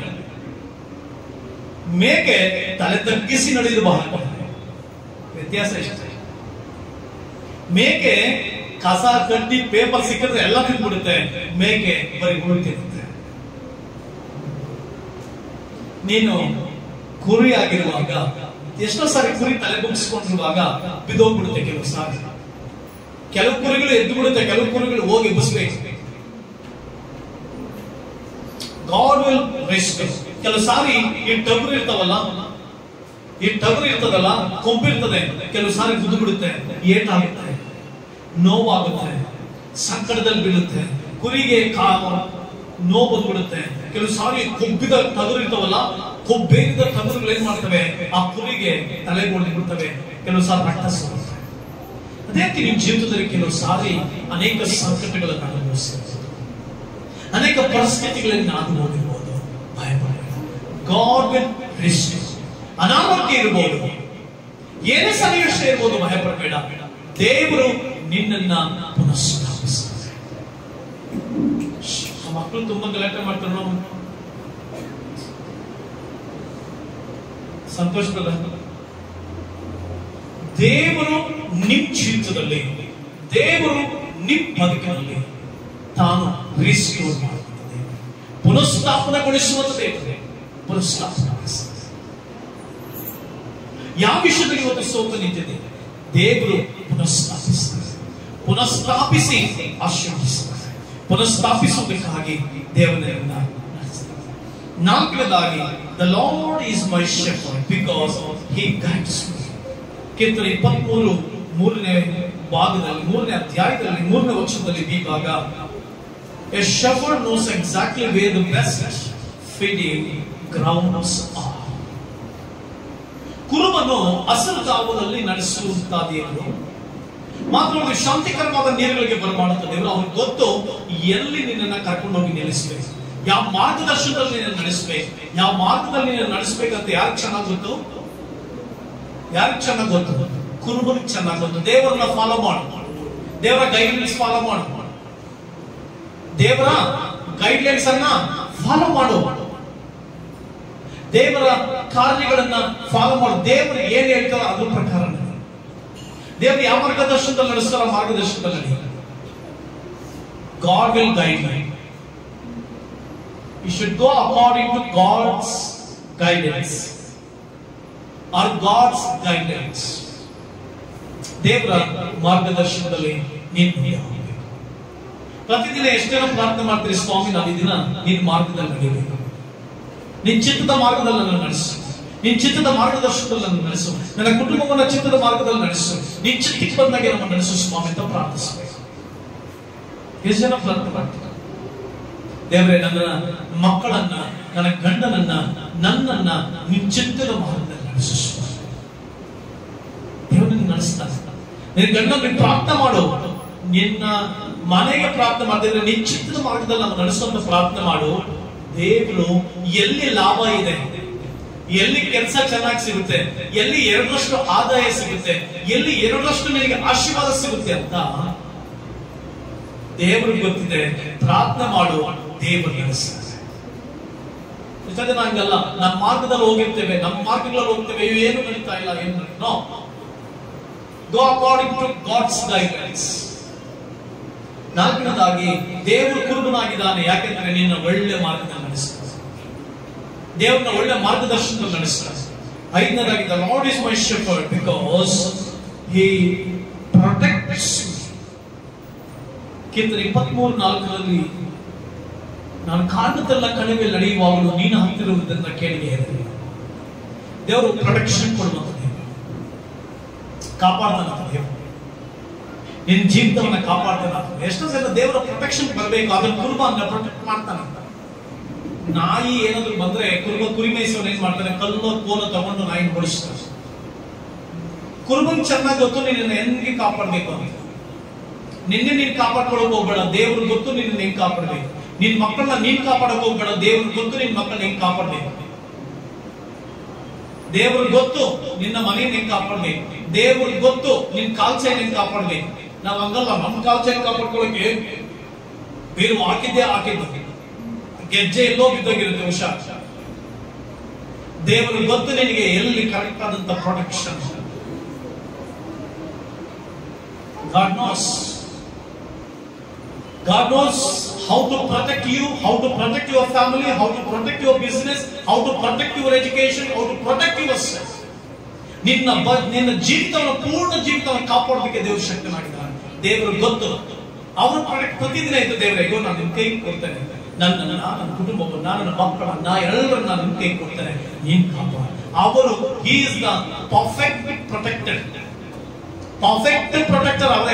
Speaker 1: ಮೇಕೆ ತಲೆ ತಗ್ಗಿಸಿ ನಡೆಯೋದು ಬಹಳ ಕಡಿಮೆ ವ್ಯತ್ಯಾಸ ಎಷ್ಟು ಮೇಕೆ ಕಸ ಕಡ್ಡಿ ಪೇಪರ್ ಸಿಕ್ಕಿದ್ರೆ ಎಲ್ಲ ತಿಂದ್ಬಿಡುತ್ತೆ ಮೇಕೆ ಬರೀ ಹುಳು ತಿನ್ನುತ್ತೆ ನೀನು ಕುರಿ ಆಗಿರುವಾಗ ಎಷ್ಟೋ ಸಾರಿ ಕುರಿ ತಲೆ ಬುಗ್ಸ್ಕೊಂಡಿರುವಾಗ ಬಿದ್ದೋಗ್ಬಿಡುತ್ತೆ ಕೆಲವು ಸಾರಿ ಕೆಲವು ಕುರಿಗಳು ಎದ್ದು ಬಿಡುತ್ತೆ ಕೆಲವು ಕುರಿಗಳು ಹೋಗಿ ಎಬ್ಬಿಸ್ಬೇಕು ಗಾಡ್ ವಿಲ್ ರೆಸ್ಟ್ ಕೆಲವು ಸಾರಿ ಈ ಟಗರು ಇರ್ತಾವಲ್ಲ ಈ ಟಗರು ಇರ್ತದಲ್ಲ ಕೊಬ್ಬಿರ್ತದೆ ಕೆಲವು ಸಾರಿ ಗುದ್ದು ಬಿಡುತ್ತೆ ಏಟಾಗುತ್ತೆ ನೋವಾಗುತ್ತೆ ಸಂಕಟದಲ್ಲಿ ಬೀಳುತ್ತೆ ಕುರಿಗೆ ಕಾ ನೋವು ಬಂದ್ಬಿಡುತ್ತೆ ಕೆಲವು ಸಾರಿ ಕೊಬ್ಬಿದ ಟಗರು ಇರ್ತಾವಲ್ಲ ಕೊಬ್ಬೇರಿದ ಟಗರುಗಳು ಏನ್ ಮಾಡ್ತವೆ ಆ ಕುರಿಗೆ ತಲೆ ಬಿಡ್ತವೆ ಕೆಲವು ಸಾರಿ ರಕ್ತ ಸುರುತ್ತೆ ಅದೇ ರೀತಿ ನಿಮ್ಮ ಜೀವಿತದಲ್ಲಿ ಕೆಲವು ಸಾರಿ ಅನೇಕ ಸಂಕಟಗಳನ್ನು ಅನುಭವಿಸಿರ್ಬೋದು ಅನೇಕ ಪರಿಸ್ಥಿತಿಗಳಲ್ಲಿ ನಾನು ಹೋಗಿರ್ಬೋದು ಭಯಪಡಬೇಡ ಗಾಡ್ ವಿಲ್ ರಿಸ್ಟ್ ಅನಾರೋಗ್ಯ ಇರಬಹುದು ಏನೇ ಸನ್ನಿವೇಶ ಇರ್ಬೋದು ಭಯಪಡಬೇಡ ದೇವರು ನಿನ್ನನ್ನ ಪುನಃಸ್ಥಾಪಿಸ್ತಾರೆ ಆ ಮಕ್ಕಳು ತುಂಬಾ ಗಲಾಟೆ ಮಾಡ್ತಾರೆ ನಾವು ಸಂತೋಷದ ದೇವರು ನಿಮ್ ಜೀವಿತದಲ್ಲಿ ದೇವರು ನಿಮ್ ಬದುಕಿನಲ್ಲಿ ತಾನು ರಿಸ್ಟೋರ್ ಮಾಡುತ್ತದೆ ಪುನಃಸ್ಥಾಪನಗೊಳಿಸುವಂತ ದೇವರು ಪುನಃಸ್ಥಾಪನಗೊಳಿಸುತ್ತದೆ ಯಾವ ವಿಷಯದಲ್ಲಿ ಇವತ್ತು ಸೋತು ನಿಂತಿದೆ ದೇವರು ಪುನಃಸ್ಥಾಪಿಸ್ತಾರೆ ಪುನಃಸ್ಥಾಪಿಸಿ ಆಶೀರ್ವದಿಸ್ತಾರೆ ಪುನಃಸ್ಥಾಪಿಸುವುದಕ್ಕಾಗಿ ದೇವರನ್ನ ನಡೆಸ್ತಾರೆ ನಾಲ್ಕನೇದಾಗಿ the Lord is my shepherd because he guides me ಕೀರ್ತನೆ ಇಪ್ಪತ್ಮೂರು ಮೂರನೇ ಭಾಗದಲ್ಲಿ ಮೂರನೇ ಅಧ್ಯಾಯದಲ್ಲಿ ಮೂರನೇ ವರ್ಷದಲ್ಲಿ ಈ ಭಾಗ a shepherd knows exactly where the best feeding grounds are ಕುರುಬನು ಹಸಿರು ಕಾವಲಲ್ಲಿ ನಡೆಸುವಂತ ದೇವರು ಮಾತ್ರವಲ್ಲ ಶಾಂತಿಕರವಾದ ನೀರುಗಳಿಗೆ ಬರಮಾಡುತ್ತ ದೇವರು ಅವನಿಗೆ ಗೊತ್ತು ಎಲ್ಲಿ ನಿನ್ನನ್ನ ಕರ್ಕೊಂಡು ಹೋಗಿ ನಿಲ್ಲಿಸ್ಬೇಕು ಯಾವ ಮಾರ್ಗದರ್ಶನದಲ್ಲಿ ನಿನ್ನ ನಡೆಸ್ಬೇಕು ಯಾವ ಮಾರ್ಗದಲ್ಲಿ ನಿನ್ನ ನಡೆಸ್ಬೇಕಂತ ಯಾರು ಚೆನ್ನಾಗಿ ಗೊತ್ತು ಯಾರಿಗೆ ಚೆನ್ನಾಗಿ ಗೊತ್ತು ಕುರುಬನಿಗೆ ಚೆನ್ನಾಗಿ ಗೊತ್ತು ದೇವರನ್ನ ಫಾಲೋ ಮಾಡು ದೇವರ ಗೈಡ್ಲೈನ್ಸ್ ಫಾಲೋ ಮಾಡು ದೇವರ ಗೈಡ್ಲೈನ್ಸ್ ಅನ್ನ ಫಾಲೋ ಮಾಡು ದೇವರ ಕಾರ್ಯಗಳನ್ನ ಫಾಲೋ ಮಾಡು ದೇವರು ಏನ್ ಹೇಳ್ತಾರೋ ಅದ್ರ ಪ್ರಕಾರ ನಡೆ. ದೇವರು ಯಾವ ಮಾರ್ಗದರ್ಶನದಲ್ಲಿ ನಡೆಸ್ತಾರೋ ಆ ಮಾರ್ಗದರ್ಶನದಲ್ಲಿ ನಡೆ. God will guide you. You should go according to God's guidance. Or God's guidance. ದೇವರ ಮಾರ್ಗದರ್ಶನದಲ್ಲಿ ನೀನು ನಡೆಯಬೇಕು. ಪ್ರತಿದಿನ ಎಷ್ಟೇನೋ ಪ್ರಾರ್ಥನೆ ಮಾಡ್ತೀರಿ ಸ್ವಾಮಿ ನಾನು ಈ ದಿನ ನಿನ್ನ ಮಾರ್ಗದಲ್ಲಿ ನಡೆಯಬೇಕು ನಿನ್ ಚಿತ್ತದ ಮಾರ್ಗದಲ್ಲಿ ನನ್ನ ನಡೆಸು ನಿನ್ ಚಿತ್ತದ ಮಾರ್ಗದರ್ಶನದಲ್ಲಿ ನನ್ನ ನಡೆಸು ನನ್ನ ಕುಟುಂಬವನ್ನ ಚಿತ್ತದ ಮಾರ್ಗದಲ್ಲಿ ನಡೆಸು ನಿನ್ ಚಿತ್ತಕ್ಕೆ ಬಂದಾಗೆ ನಮ್ಮ ನಡೆಸು ಸ್ವಾಮಿ ಅಂತ ಪ್ರಾರ್ಥಿಸಬೇಕು ಎಷ್ಟು ಜನ ಪ್ರಾರ್ಥನೆ ಮಾಡ್ತಾರೆ ದೇವರೇ ನನ್ನ ಮಕ್ಕಳನ್ನ ನನ್ನ ಗಂಡನನ್ನ ನನ್ನನ್ನ ನಿನ್ ಚಿತ್ತದ ಮಾರ್ಗದಲ್ಲಿ ನಡೆಸು ಸ್ವಾಮಿ ದೇವರು ನಿನ್ನ ನಡೆಸ್ತಾನೆ ನಿನ್ನ ಗಂಡ ನೀನು ಪ್ರಾರ್ಥನೆ ಮಾಡು ನಿನ್ನ ಮನೆಗೆ ಪ್ರಾರ್ಥನೆ ಮಾಡಿದ್ರೆ ನಿನ್ ಚಿತ್ತದ ಮಾರ್ಗದಲ್ಲಿ ನಾವು ನಡೆಸುವಂತ ಪ್ರಾರ್ಥನೆ ಮಾಡು ದೇವರು ಎಲ್ಲಿ ಲಾಭ ಇದೆ ಎಲ್ಲಿ ಕೆಲಸ ಚೆನ್ನಾಗಿ ಸಿಗುತ್ತೆ ಎಲ್ಲಿ ಎರಡರಷ್ಟು ಆದಾಯ ಸಿಗುತ್ತೆ ಎಲ್ಲಿ ಎರಡರಷ್ಟು ನಿನಗೆ ಆಶೀರ್ವಾದ ಸಿಗುತ್ತೆ ಅಂತ ದೇವರಿಗೆ ಗೊತ್ತಿದೆ ಪ್ರಾರ್ಥನೆ ಮಾಡು ದೇವರು ನಡೆಸ್ತಾರೆ ಎಷ್ಟೋ ಜನ ಹಂಗಲ್ಲ ನಮ್ಮ ಮಾರ್ಗದಲ್ಲಿ ಹೋಗಿರ್ತೇವೆ ನಮ್ಮ ಮಾರ್ಗಗಳಲ್ಲಿ ಹೋಗ್ತೇವೆ ಇವು ಏನು ನಡೀತಾ ಇಲ್ಲ ಏನು no go according to God's guidelines ನಾಲ್ಕನೇದಾಗಿ ದೇವರು ಕುರುಬನಾಗಿದ್ದಾನೆ ಯಾಕೆಂದ್ರೆ ನಿನ್ನ ಒಳ್ಳೆ ಮಾರ್ಗದಲ್ಲಿ ನಡೆಸ್ತಾನೆ ದೇವರನ್ನ ಒಳ್ಳೆ ಮಾರ್ಗದರ್ಶನದಲ್ಲಿ ನಡೆಸ್ತಾನೆ ಐದನೇದಾಗಿ the Lord is my shepherd because he protects ಕೀರ್ತನೆ ಇಪ್ಪತ್ಮೂರು ನಾಲ್ಕರಲ್ಲಿ ನಾನು ಕಾರಣದಲ್ಲ ಕಣಿವೆ ನಡೆಯುವಾಗಲೂ ನೀನು ಹತ್ತಿರುವುದನ್ನ ಕೇಳಿಗೆ ದೇವರು ಪ್ರೊಟೆಕ್ಷನ್ ಕೊಡುವಂತ ದೇವರು ಕಾಪಾಡ್ತಾನ ದೇವರು ನಿನ್ನ ಜೀವಿತವನ್ನ ಕಾಪಾಡ್ತಾನ ಎಷ್ಟೋ ಸಲ ದೇವರ ಪ್ರೊಟೆಕ್ಷನ್ ಬರಬೇಕು ಅದನ್ನ ಕುರುಬ ಅನ್ನ ಪ್ರೊಟೆಕ್ಟ್ ಮಾಡ್ತಾನಂತ ನಾಯಿ ಏನಾದ್ರು ಬಂದ್ರೆ ಕುರುಬ ಕುರಿ ಮೇಯಿಸೋನ್ ಏನ್ ಮಾಡ್ತಾನೆ ಕಲ್ಲು ಕೋಲು ತಗೊಂಡು ನಾಯಿ ಓಡಿಸ್ತಾನೆ ಕುರುಬನ್ ಚೆನ್ನಾಗಿ ಗೊತ್ತು ನಿನ್ನ ಹೆಂಗೆ ಕಾಪಾಡ್ಬೇಕು ಅಂತ ನಿನ್ನೆ ನೀನ್ ಕಾಪಾಡ್ಕೊಳಕ್ ಹೋಗ್ಬೇಡ ದೇವ್ರ ಗೊತ್ತು ನಿನ್ನ ಹೆಂಗ್ ಕಾಪಾಡ್ಬೇಕು ನಿನ್ ಮಕ್ಕಳನ್ನ ನೀನ್ ಕಾಪಾಡಕ್ ಹೋಗ್ಬೇಡ ದೇವ್ರ ಗೊತ್ತು ನಿನ್ ಮಕ್ಕಳನ್ನ ಹೆಂಗ್ ಕಾಪಾಡ್ಬೇಕು ದೇವ್ರ ಗೊತ್ತು ನಿನ್ನ ಮನೆಯನ್ನ ಹೆಂಗ್ ಕಾಪಾಡ್ಬೇಕು ದೇವ್ರ ಗೊತ್ತು ನಿನ್ ಕಾಲ್ಚೈನ್ ಹೆಂಗ್ ಕಾಪಾಡ್ಬೇಕು ನಾವ್ ಹಂಗಲ್ಲ ನಮ್ ಕಾಲ್ಚೈನ್ ಕಾಪಾಡ್ಕೊಳಕ್ಕೆ ಬೀರು ಹಾಕಿದ್ದೆ ಹಾಕಿದ್ದು ಗೆಜ್ಜೆ ಎಲ್ಲೋ ಬಿದ್ದೋಗಿರುತ್ತೆ ಹುಷಾರ್ ದೇವರು ಗೊತ್ತು ನಿನಗೆ ಎಲ್ಲಿ ಕರೆಕ್ಟ್ ಆದಂತ protection God knows. God knows how to protect you, how to protect your family, how to protect your business, how to protect your education, how to protect yourself. ನಿನ್ನ ಬ- ನಿನ್ನ ಜೀವಿತವನ್ನು ಪೂರ್ಣ ಜೀವಿತವನ್ನು ಕಾಪಾಡೋದಕ್ಕೆ ದೇವರು ಶಕ್ತನಾಗಿದ್ದಾನೆ ದೇವರು ಗೊತ್ತು ಅವರು ಪ್ರೊಟೆಕ್ಟ್ ಪ್ರತಿದಿನ ಇತ್ತು ದೇವರೇ ಇಗೋ ನಾನು ನಿನ್ನ ಕೈ ಕೊಡ್ತೇನೆ ನನ್ನ ನನ್ನ ಕುಟುಂಬವನ್ನು ನನ್ನ ಮಕ್ಕಳನ್ನ ನಾ ಎಲ್ಲರನ್ನ ನಾನು ನಿನ್ನ ಕೈ ಕೊಡ್ತೇನೆ ನೀನ್ ಕಾಪಾಡ ಅವರು he is the perfect protected perfect protector ಅವರೇ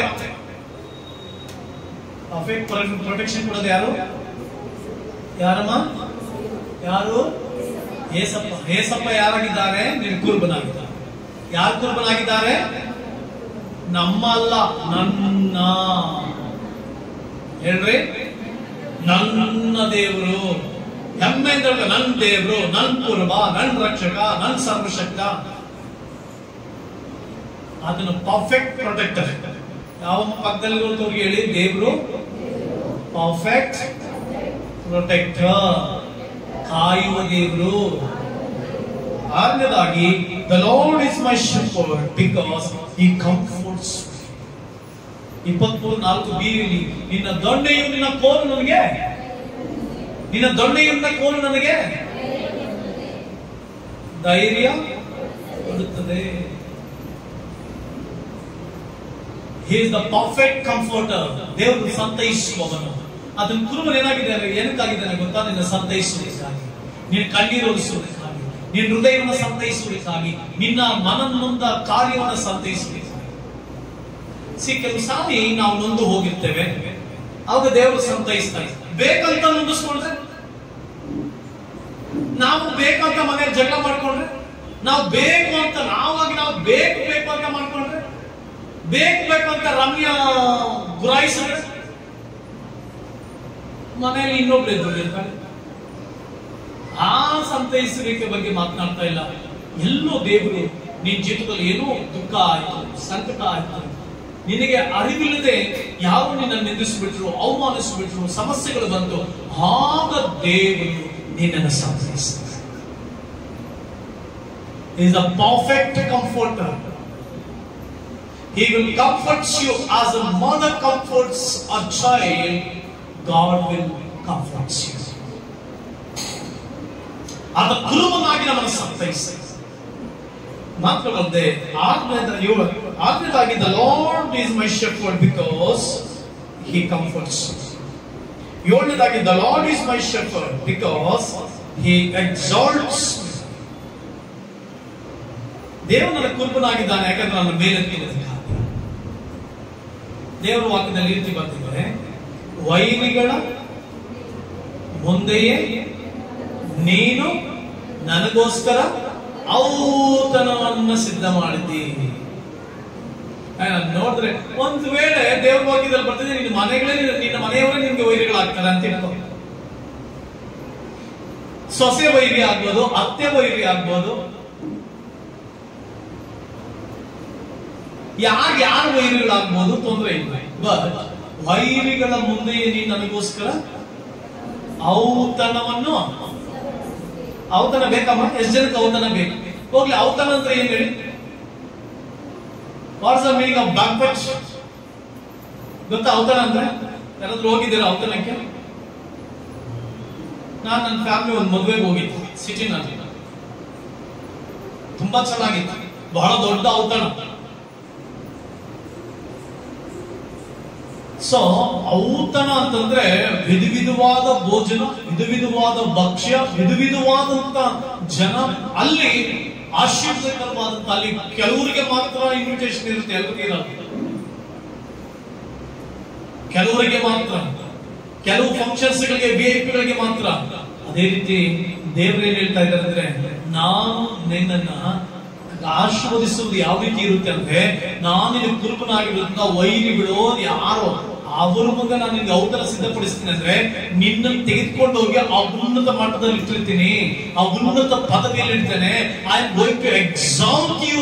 Speaker 1: ಪರ್ಫೆಕ್ಟ್ ಪ್ರೊಟೆಕ್ಷನ್ ಕೊಡೋದು ಯಾರು ಯಾರಮ್ಮ ಯಾರು ಏಸಪ್ಪ ಏಸಪ್ಪ ಯಾರಾಗಿದ್ದಾರೆ ನಿನ್ ಕುರುಬನಾಗಿದ್ದಾರೆ ಯಾರು ಕುರುಬನಾಗಿದ್ದಾರೆ ನಮ್ಮಲ್ಲ ನನ್ನ ಹೇಳ್ರಿ ನನ್ನ ದೇವರು ಹೆಮ್ಮೆಯಿಂದ ಹೇಳ್ಬೇಕು, ನನ್ನ ದೇವರು ನನ್ನ ಕುರುಬ ನನ್ನ ರಕ್ಷಕ ನನ್ನ ಸರ್ವಶಕ್ತ ಅದನ್ನು ಪರ್ಫೆಕ್ಟ್ ಪ್ರೊಟೆಕ್ಟರ್ ಯಾವ ಪಕ್ಕದಲ್ಲಿರೋದವ್ರಿಗೆ ಹೇಳಿ ದೇವರು ಪರ್ಫೆಕ್ಟ್ ಪ್ರೊಟೆಕ್ಟರ್ ಕಾಯುವ ದೇವರು ಆರನೇದಾಗಿ the Lord is my shepherd because he comforts ಇಪ್ಪತ್ಮೂರು ನಾಲ್ಕು ಬೀರಿಲಿ ನಿನ್ನ ದೊಣ್ಣೆಯು ನಿನ್ನ ಕೋಲು ನನಗೆ ನಿನ್ನ ದೊಣ್ಣೆಯು ನಿನ್ನ ಕೋಲು ನನಗೆ ಧೈರ್ಯ ಕೊಡುತ್ತದೆ he is the perfect comforter ದೇವರು ಸಂತೈಸುವವನು ಅದನ್ನ ಕುರುಬನ್ ಏನಾಗಿದೆ ಅಂದ್ರೆ ಏನಕ್ಕಾಗಿದ್ದಾನೆ ಗೊತ್ತಾ ನಿನ್ನ ಸಂತೈಸುವುದಕ್ಕಾಗಿ ನಿನ್ನ ಕಣ್ಣೀರೋಲಿಸುವುದಕ್ಕಾಗಿ ನಿನ್ನ ಹೃದಯವನ್ನು ಸಂತೈಸುವುದಕ್ಕಾಗಿ ನಿನ್ನ ಮನನೊಂದ ಕಾರ್ಯವನ್ನು ಸಂತೈಸುವುದಕ್ಕಾಗಿ ಸಿ ಕೆಲವು ಸಾರಿ ನಾವು ನೊಂದು ಹೋಗಿರ್ತೇವೆ ಅವಾಗ ದೇವರು ಸಂತೈಸ್ತಾರೆ ಬೇಕಂತ ನೊಂದಿಸ್ಕೊಂಡ್ರೆ ನಾವು ಬೇಕಂತ ಮನೆಯಲ್ಲಿ ಜಗಳ ಮಾಡ್ಕೊಂಡ್ರೆ ನಾವು ಬೇಕು ಅಂತ ನಾವಾಗಿ ನಾವು ಬೇಕು ಬೇಕು ಅಂತ ಮಾಡ್ಕೊಂಡ್ರೆ ಬೇಕು ಬೇಕು ಅಂತ ರಮ್ಯ ಗುರಾಯಿಸಿದ್ರೆ ಮನೆಯಲ್ಲಿ ಇನ್ನೊಬ್ಳು ಎದುರಿರ್ತಾರೆ ಆ ಸಂತೈಸುವಿಕೆ ಬಗ್ಗೆ ಮಾತನಾಡ್ತಾ ಇಲ್ಲ ಎಲ್ಲೋ ದೇವರು ನಿನ್ ಜೀವಿತದಲ್ಲಿ ಏನೋ ದುಃಖ ಆಯ್ತು ಸಂಕಟ ಆಯ್ತು ನಿನಗೆ ಅರಿವಿಲ್ಲದೆ ಯಾರು ನಿನ್ನ ನಿಂದಿಸಿಬಿಟ್ರು ಅವಮಾನಿಸಿಬಿಟ್ರು ಸಮಸ್ಯೆಗಳು ಬಂತು ಆಗ ದೇವರು ನಿನ್ನನ್ನು ಸಂತೈಸ್ತಾರೆ is a perfect comforter. He will comfort you as a mother comforts a child. God will comfort you. ಆದ ಕುರುಬನಾಗಿ ನಮ್ಮನ್ನು ಸಂತೈಸಿ ಮಾತ್ರವಲ್ಲದೆ ಆದ್ಮೇಲೆ ಇವ ಆದ್ಮೇಲಾಗಿ the Lord is my shepherd because he comforts ಏಳನೇದಾಗಿ the Lord is my shepherd because he exalts ದೇವರು ನನ್ನ ಕುರುಬನಾಗಿದ್ದಾನೆ ಯಾಕಂದ್ರೆ ನನ್ನ ಮೇಲೆತ್ತಿರುವುದಕ್ಕಾಗಿ ದೇವರ ವಾಕ್ಯದಲ್ಲಿ ಈ ರೀತಿ ಬರ್ತಿದ್ದಾರೆ ವೈರಿಗಳ ಮುಂದೆಯೇ ನೀನು ನನಗೋಸ್ಕರ ಔತಣವನ್ನ ಸಿದ್ಧ ಮಾಡಿದ್ದೀನಿ ಆ, ನೋಡಿದ್ರೆ ಒಂದು ವೇಳೆ ದೇವ್ರ ವಾಕ್ಯದಲ್ಲಿ ಬರ್ತಿದೆ ನಿನ್ನ ಮನೆಗಳೇ ನಿನ್ನ- ನಿನ್ನ ಮನೆಯವರೇ ನಿನ್ಗೆ ವೈರಿಗಳಾಗ್ತಾರೆ ಅಂತ ಇಟ್ಕೋ ಸೊಸೆ ವೈರಿ ಆಗ್ಬೋದು ಅತ್ತೆ ವೈರಿ ಆಗ್ಬೋದು ಯಾರು ಯಾರು ವೈರಿಗಳಾಗ್ಬೋದು ತೊಂದರೆ ಇಲ್ಲ ಬಟ್ ವೈರಿಗಳ ಮುಂದೆಯೇ ನೀನು ನನಗೋಸ್ಕರ ಔತಣವನ್ನು ಔತಣ ಬೇಕಮ್ಮ ಎಷ್ಟು ಜನಕ್ಕೆ ಔತಣ ಬೇಕು ಹೋಗ್ಲಿ ಔತಣ ಅಂದ್ರೆ ಏನ್ ಹೇಳಿ what's the meaning of banquet ಗೊತ್ತಾ ಔತಣ ಅಂದ್ರೆ ಯಾರಾದ್ರೂ ಹೋಗಿದ್ದೀರಾ ಔತಣಕ್ಕೆ ನಾನು ನನ್ನ ಫ್ಯಾಮಿಲಿ ಒಂದು ಮದುವೆಗೆ ಹೋಗಿದ್ದೆ ಸಿಟಿನಲ್ಲಿ ತುಂಬಾ ಚೆನ್ನಾಗಿತ್ತು ಬಹಳ ದೊಡ್ಡ ಔತಣ ಸೊ ಔತಣ ಅಂತಂದ್ರೆ ವಿಧ ವಿಧವಾದ ಭೋಜನ ವಿಧ ವಿಧವಾದ ಭಕ್ಷ್ಯ ವಿಧ ವಿಧವಾದಂತ ಜನ ಅಲ್ಲಿ ಆಶೀರ್ವಾದಕರವಾದಂತ ಅಲ್ಲಿ ಕೆಲವರಿಗೆ ಮಾತ್ರ ಇನ್ವಿಟೇಷನ್ ಇರುತ್ತೆ ಎಲ್ಲರಿಗೆ ಇರಲ್ಲ ಕೆಲವರಿಗೆ ಮಾತ್ರ ಕೆಲವು ಫಂಕ್ಷನ್ಸ್ ಗಳಿಗೆ ವಿ ಐ ಪಿಗಳಿಗೆ ಮಾತ್ರ ಅದೇ ರೀತಿ ದೇವ್ರು ಏನ್ ಹೇಳ್ತಾ ಇದ್ದಾರೆ ಅಂದ್ರೆ ನಾನು ನಿನ್ನನ್ನ ಆಶೀರ್ವದಿಸುವುದು ಯಾವ ರೀತಿ ಇರುತ್ತೆ ಅಂದ್ರೆ ನಾನು ನಿನ್ನ ಕುರುಬನಾಗಿರೋದ್ರಿಂದ ವೈರಿಗಳು ಯಾರೋ ಅವ್ರ ಮುಂದೆ ನಾನು ನಿನ್ಗೆ ಔತರ ಸಿದ್ಧಪಡಿಸ್ತೀನಿ ಅಂದ್ರೆ ನಿನ್ನನ್ನು ತೆಗೆದುಕೊಂಡು ಹೋಗಿ ಆ ಉನ್ನತ ಮಟ್ಟದಲ್ಲಿ ಇಟ್ಟಿರ್ತೀನಿ ಆ ಉನ್ನತ ಪದವಿಯಲ್ಲಿ ಇಡ್ತೇನೆ I am going to exalt you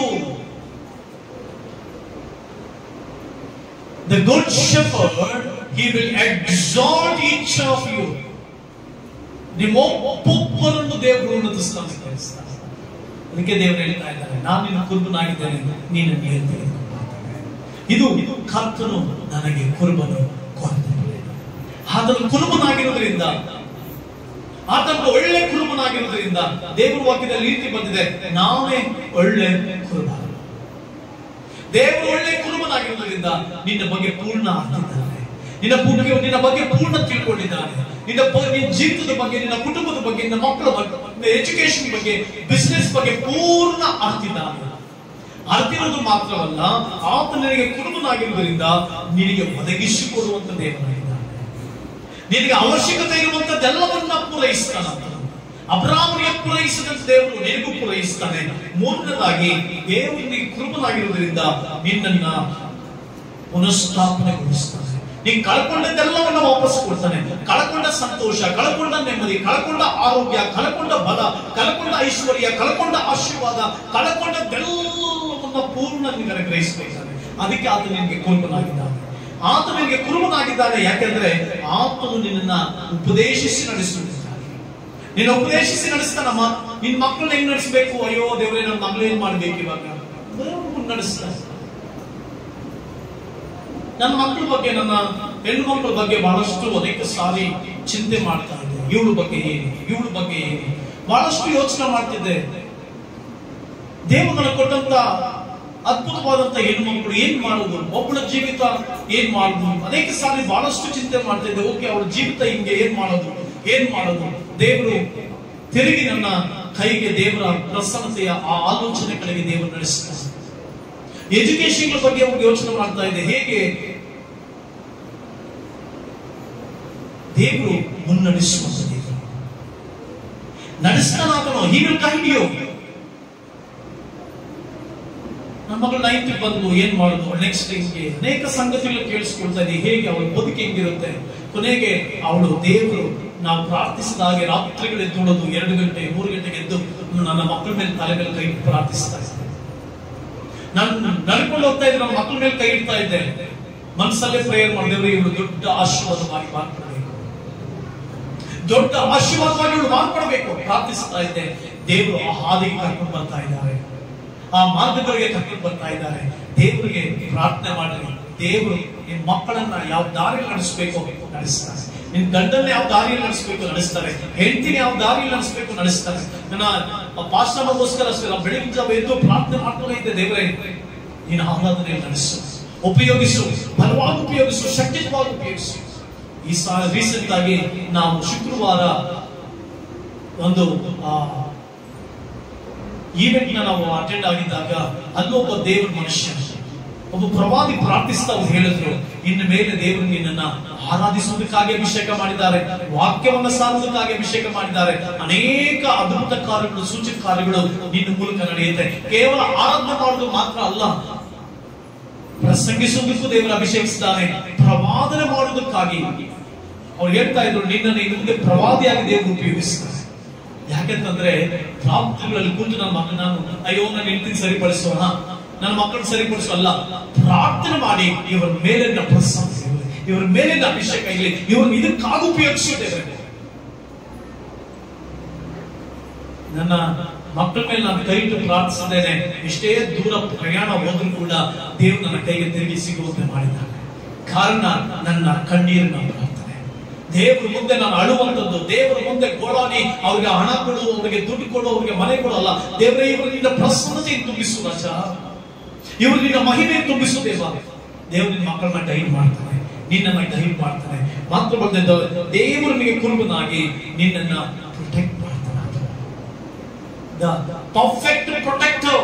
Speaker 1: The good shepherd, he will exalt each of you. ನಿಮ್ಮೊಬ್ಬೊಬ್ಬರನ್ನು ದೇವರು ಉನ್ನತಿಸ್ತಾನೆ ಅದಕ್ಕೆ ದೇವರು ಹೇಳ್ತಾ ಇದ್ದಾರೆ ನಾನು ನಿನ್ನ ಕುರುಬನಾಗಿದ್ದೇನೆ ನೀನು ನೀರು ತೆಗೆದುಕೊಂಡು ಇದು ಇದು ಕರ್ತನು ನನಗೆ ಕುರುಬನು ಕೊಡುತ್ತಾನೆ ಆತನು ಕುರುಬನಾಗಿರುವುದರಿಂದ ಆತನ ಒಳ್ಳೆ ಕುರುಬನಾಗಿರುವುದರಿಂದ ದೇವರ ವಾಕ್ಯದಲ್ಲಿ ಈ ರೀತಿ ಬಂದಿದೆ ನಾವೇ ಒಳ್ಳೆ ಕುರುಬ ದೇವರು ಒಳ್ಳೆ ಕುರುಬನಾಗಿರುವುದರಿಂದ ನಿನ್ನ ಬಗ್ಗೆ ಪೂರ್ಣ ಆಗ್ತಿದ್ದಾನೆ ನಿನ್ನ ಬಗ್ಗೆ ನಿನ್ನ ಬಗ್ಗೆ ಪೂರ್ಣ ತಿಳ್ಕೊಂಡಿದ್ದಾನೆ ನಿನ್ನ ಬ- ನಿನ್ನ ಜೀವಿತದ ಬಗ್ಗೆ ನಿನ್ನ ಕುಟುಂಬದ ಬಗ್ಗೆ ನಿನ್ನ ಮಕ್ಕಳ ಬಗ್ಗೆ ನಿನ್ನ ಎಜುಕೇಶನ್ ಬಗ್ಗೆ ಬಿಸ್ನೆಸ್ ಬಗ್ಗೆ ಪೂರ್ಣ ಅರ್ತಿದ್ದಾನೆ ಅರ್ತಿರೋದು ಮಾತ್ರವಲ್ಲ ಆತ ನಿನಗೆ ಕುರುಬನಾಗಿರುವುದರಿಂದ ನಿನಗೆ ಒದಗಿಸಿಕೊಡುವಂತ ದೇವರಾಗಿದ್ದಾನೆ ನಿನಗೆ ಅವಶ್ಯಕತೆ ಇರುವಂತದ್ದೆಲ್ಲವನ್ನ ಪೂರೈಸ್ತಾನಂತ ಅಬ್ರಾಹ್ಮನಿಗೆ ಪೂರೈಸಿದಂತ ದೇವರು ನಿನಗೂ ಪೂರೈಸ್ತಾನೆ ಮೂರನೇದಾಗಿ ದೇವರಿಗೆ ಕೃಪನಾಗಿರುವುದರಿಂದ ನಿನ್ನನ್ನ ಪುನಃಸ್ಥಾಪನೆಗೊಳಿಸ್ತಾನೆ ನೀನ್ ಕಳ್ಕೊಂಡದ್ದೆಲ್ಲವನ್ನ ವಾಪಸ್ ಕೊಡ್ತಾನೆ ಕಳ್ಕೊಂಡ ಸಂತೋಷ ಕಳ್ಕೊಂಡ ನೆಮ್ಮದಿ ಕಳ್ಕೊಂಡ ಆರೋಗ್ಯ ಕಳ್ಕೊಂಡ ಬಲ ಕಳ್ಕೊಂಡ ಐಶ್ವರ್ಯ ಕಳ್ಕೊಂಡ ಆಶೀರ್ವಾದ ಕಳ್ಕೊಂಡದ್ದೆಲ್ಲವನ್ನ ಪೂರ್ಣ ನಿನಗೆ ಗ್ರಹಿಸಬೇಕಾನೆ ಅದಕ್ಕೆ ಆತ ನಿನಗೆ ಕುರುಬನಾಗಿದ್ದಾನೆ ಆತ ನಿನಗೆ ಕುರುಬನಾಗಿದ್ದಾನೆ ಯಾಕೆಂದ್ರೆ ಆತನು ನಿನ್ನನ್ನ ಉಪದೇಶಿಸಿ ನಡೆಸುತ್ತಿದ್ದಾನೆ ನಿನ್ನ ಉಪದೇಶಿಸಿ ನಡೆಸ್ತಾನಮ್ಮ ನಿನ್ ಮಕ್ಕಳನ್ನ ಹೆಂಗ್ ನಡೆಸಬೇಕು ಅಯ್ಯೋ ದೇವರೇ ನನ್ನ ಮಗಳು ಏನ್ ಮಾಡ್ಬೇಕು ಇವಾಗ ದೇವ್ರು ನಡೆಸ್ತಾನೆ ನನ್ನ ಮಕ್ಕಳ ಬಗ್ಗೆ ನನ್ನ ಹೆಣ್ಣು ಮಕ್ಕಳ ಬಗ್ಗೆ ಬಹಳಷ್ಟು ಅನೇಕ ಸಾರಿ ಚಿಂತೆ ಮಾಡ್ತಾ ಇದ್ದೆ ಇವಳ ಬಗ್ಗೆ ಏನು ಇವಳ ಬಗ್ಗೆ ಏನು ಬಹಳಷ್ಟು ಯೋಚನೆ ಮಾಡ್ತಿದ್ದೆ ದೇವಗಳ ಕೊಟ್ಟಂತ ಅದ್ಭುತವಾದಂತ ಹೆಣ್ಣು ಮಕ್ಕಳು ಏನ್ ಮಾಡುದು ಒಬ್ಬಳ ಜೀವಿತ ಏನ್ ಮಾಡುದು ಅನೇಕ ಸಾರಿ ಬಹಳಷ್ಟು ಚಿಂತೆ ಮಾಡ್ತಾ ಇದ್ದೆ ಓಕೆ ಅವಳ ಜೀವಿತ ಹಿಂಗೆ ಏನ್ ಮಾಡೋದು ಏನ್ ಮಾಡೋದು ದೇವರು ತಿರುಗಿ ನನ್ನ ಕೈಗೆ ದೇವರ ಪ್ರಸನ್ನತೆಯ ಆ ಆಲೋಚನೆಗಳಿಗೆ ದೇವರು ನಡೆಸ್ತಾರೆ ಎಜುಕೇಶನ್ ಬಗ್ಗೆ ಅವ್ರು ಯೋಚನೆ ಮಾಡ್ತಾ ಇದೆ ಹೇಗೆ ದೇವರು ಮುನ್ನಡೆಸುವಂತ ದೇವರು ನಡೆಸ್ತಾನಾದನು ಹಿ ವಿಲ್ ಗೈಡ್ ಯು ನಮ್ಮ ಮಗಳು ನೈನ್ತ್ ಬಂದು ಏನ್ ಮಾಡುದು ನೆಕ್ಸ್ಟ್ ಹಿಂಗೆ ಅನೇಕ ಸಂಗತಿಗಳು ಕೇಳಿಸ್ಕೊಳ್ತಾ ಇದೆ ಹೇಗೆ ಅವಳ ಬದುಕು ಹೆಂಗಿರುತ್ತೆ ಕೊನೆಗೆ ಅವಳು ದೇವರು ನಾವು ಪ್ರಾರ್ಥಿಸಿದ ಹಾಗೆ ರಾತ್ರಿಗಳು ಎದ್ದೋಳೋದು ಎರಡು ಗಂಟೆ ಮೂರು ಗಂಟೆಗೆ ಎದ್ದು ನನ್ನ ಮಕ್ಕಳ ಮೇಲೆ ತಲೆ ಮೇಲೆ ಕೈ ಇಟ್ಟು ಪ್ರಾರ್ಥಿಸ್ತಾ ಇದ್ದೆ ನಾನು ನಡ್ಕೊಂಡು ಹೋಗ್ತಾ ಇದ್ದೆ ನನ್ನ ಮಕ್ಕಳ ಮೇಲೆ ಕೈ ಇಡ್ತಾ ಇದ್ದೆ ಮನಸ್ಸಲ್ಲೇ ಪ್ರೇಯರ್ ಮಾಡಿದವರು ಇವಳು ದೊಡ್ಡ ಆಶೀರ್ವಾದವಾಗಿ ಮಾರ್ಪಡಬೇಕು ದೊಡ್ಡ ಆಶೀರ್ವಾದವಾಗಿ ಇವಳು ಮಾರ್ಪಡಬೇಕು ಪ್ರಾರ್ಥಿಸ್ತಾ ಇದ್ದೆ ದೇವರು ಆ ಹಾದಿಗೆ ಕರ್ಕೊಂಡು ಬರ್ತಾ ಇದ್ದಾರೆ ಆ ಮಾರ್ಗಗಳಿಗೆ ಕರ್ಕೊಂಡು ಬರ್ತಾ ಇದ್ದಾರೆ ದೇವರಿಗೆ ಪ್ರಾರ್ಥನೆ ಮಾಡ್ರಿ ದೇವರು ನಿನ್ ಮಕ್ಕಳನ್ನ ಯಾವ ದಾರಿಯಲ್ಲಿ ನಡೆಸಬೇಕು ನಡೆಸ್ತಾರೆ ನಿನ್ ಗಂಡನ್ನ ಯಾವ ದಾರಿಯಲ್ಲಿ ನಡೆಸಬೇಕು ನಡೆಸ್ತಾರೆ ಹೆಂಡತಿನ ಯಾವ ದಾರಿಯಲ್ಲಿ ನಡೆಸಬೇಕು ನಡೆಸ್ತಾರೆ ನನ್ನ ಪಾಶ್ರಮಗೋಸ್ಕರ ಅಷ್ಟೇ ನಾವು ಬೆಳಗಿನ ಜಾವ ಎದ್ದು ಪ್ರಾರ್ಥನೆ ಮಾಡ್ತಾನೆ ಇದ್ದೆ ದೇವರೇ ನೀನು ಆರಾಧನೆ ನಡೆಸು ಉಪಯೋಗಿಸು ಬಲವಾಗಿ ಉಪಯೋಗಿಸು ಶಕ್ತಿಯುತವಾಗಿ ಉಪಯೋಗಿಸು ಈ ಸಾ ರೀಸೆಂಟ್ ಆಗಿ ನಾವು ಶುಕ್ರವಾರ ಒಂದು ಆ ಈವೆಂಟ್ ನ ನಾವು ಅಟೆಂಡ್ ಆಗಿದ್ದಾಗ ಅಲ್ಲೊಬ್ಬ ದೇವರ ಮನುಷ್ಯ ಒಬ್ಬ ಪ್ರವಾದಿ ಪ್ರಾರ್ಥಿಸ್ತಾ ಅವ್ರು ಹೇಳಿದ್ರು ಇನ್ನು ಮೇಲೆ ದೇವರು ನಿನ್ನನ್ನ ಆರಾಧಿಸುವುದಕ್ಕಾಗಿ ಅಭಿಷೇಕ ಮಾಡಿದ್ದಾರೆ ವಾಕ್ಯವನ್ನ ಸಾರುವುದಕ್ಕಾಗಿ ಅಭಿಷೇಕ ಮಾಡಿದ್ದಾರೆ ಅನೇಕ ಅದ್ಭುತ ಕಾರ್ಯಗಳು ಸೂಚಕ ಕಾರ್ಯಗಳು ನಿನ್ನ ಮೂಲಕ ನಡೆಯುತ್ತೆ ಕೇವಲ ಆರಾಧನೆ ಮಾಡುವುದು ಮಾತ್ರ ಅಲ್ಲ ಪ್ರಸಂಗಿಸುವುದಕ್ಕೂ ದೇವರು ಅಭಿಷೇಕಿಸಿದ್ದಾನೆ ಪ್ರವಾದನೆ ಮಾಡುವುದಕ್ಕಾಗಿ ಅವ್ರು ಹೇಳ್ತಾ ಇದ್ರು ನಿನ್ನನ್ನು ಇನ್ನು ಮುಂದೆ ಪ್ರವಾದಿಯಾಗಿ ದೇವರು ಉಪಯೋಗಿಸ್ತಾರೆ ಯಾಕಂತಂದ್ರೆ ರಾತ್ರಿಗಳಲ್ಲಿ ಕೂತು ನನ್ನ ಮಕ್ಕಳು ನಾನು ಅಯ್ಯೋ ನನ್ನ ಹೆಂಡತಿನ ಸರಿಪಡಿಸೋಣ ನನ್ನ ಮಕ್ಕಳನ್ನ ಸರಿಪಡಿಸೋ ಅಲ್ಲ ಪ್ರಾರ್ಥನೆ ಮಾಡಿ ಇವರ ಮೇಲಿನ ಪ್ರಸನ್ನ ಇರಲಿ. ಇವರ ಮೇಲಿನ ಅಭಿಷೇಕ ಇರಲಿ ಇವ್ರನ್ನ ಇದಕ್ಕಾಗಿ ಉಪಯೋಗಿಸುತ್ತೇವೆ ನನ್ನ ಮಕ್ಕಳ ಮೇಲೆ ನಾನು ಕೈ ಇಟ್ಟು ಪ್ರಾರ್ಥಿಸಿದ್ದೇನೆ ಎಷ್ಟೇ ದೂರ ಪ್ರಯಾಣ ಹೋದ್ರೂ ಕೂಡ ದೇವರು ನನ್ನ ಕೈಗೆ ತಿರುಗಿ ಸಿಗುವಂತೆ ಮಾಡಿದ್ದಾನೆ ಕಾರಣ ನನ್ನ ಕಣ್ಣೀರಿನ ಪ್ರಾರ್ಥನೆ ದೇವರ ಮುಂದೆ ನಾನು ಅಳುವಂತದ್ದು ದೇವರ ಮುಂದೆ ಗೋಳಾಡಿ ಅವ್ರಿಗೆ ಹಣ ಕೊಡು ಅವ್ರಿಗೆ ದುಡ್ಡು ಕೊಡು ಅವ್ರಿಗೆ ಮನೆ ಕೊಡಲ್ಲ ದೇವರೇ ಇವರು ನಿನ್ನ ಪ್ರಸನ್ನತೆ ತುಂಬಿಸು ರಾಜ ಇವರು ನಿನ್ನ ಮಹಿಮೆ ತುಂಬಿಸು ದೇವ ದೇವರು ನಿನ್ನ ಮಕ್ಕಳನ್ನ ಡೈಲ್ ಮಾಡ್ತಾನೆ ನಿನ್ನನ್ನ ಡೈಲ್ ಮಾಡ್ತಾನೆ ಮಾತ್ರ ಬಂದ ದೇವರು ನಿನಗೆ ಕುರುಬನಾಗಿ ನಿನ್ನನ್ನ ಪ್ರೊಟೆಕ್ಟ್ ಮಾಡ್ತಾನೆ ಪರ್ಫೆಕ್ಟ್ ಪ್ರೊಟೆಕ್ಟರ್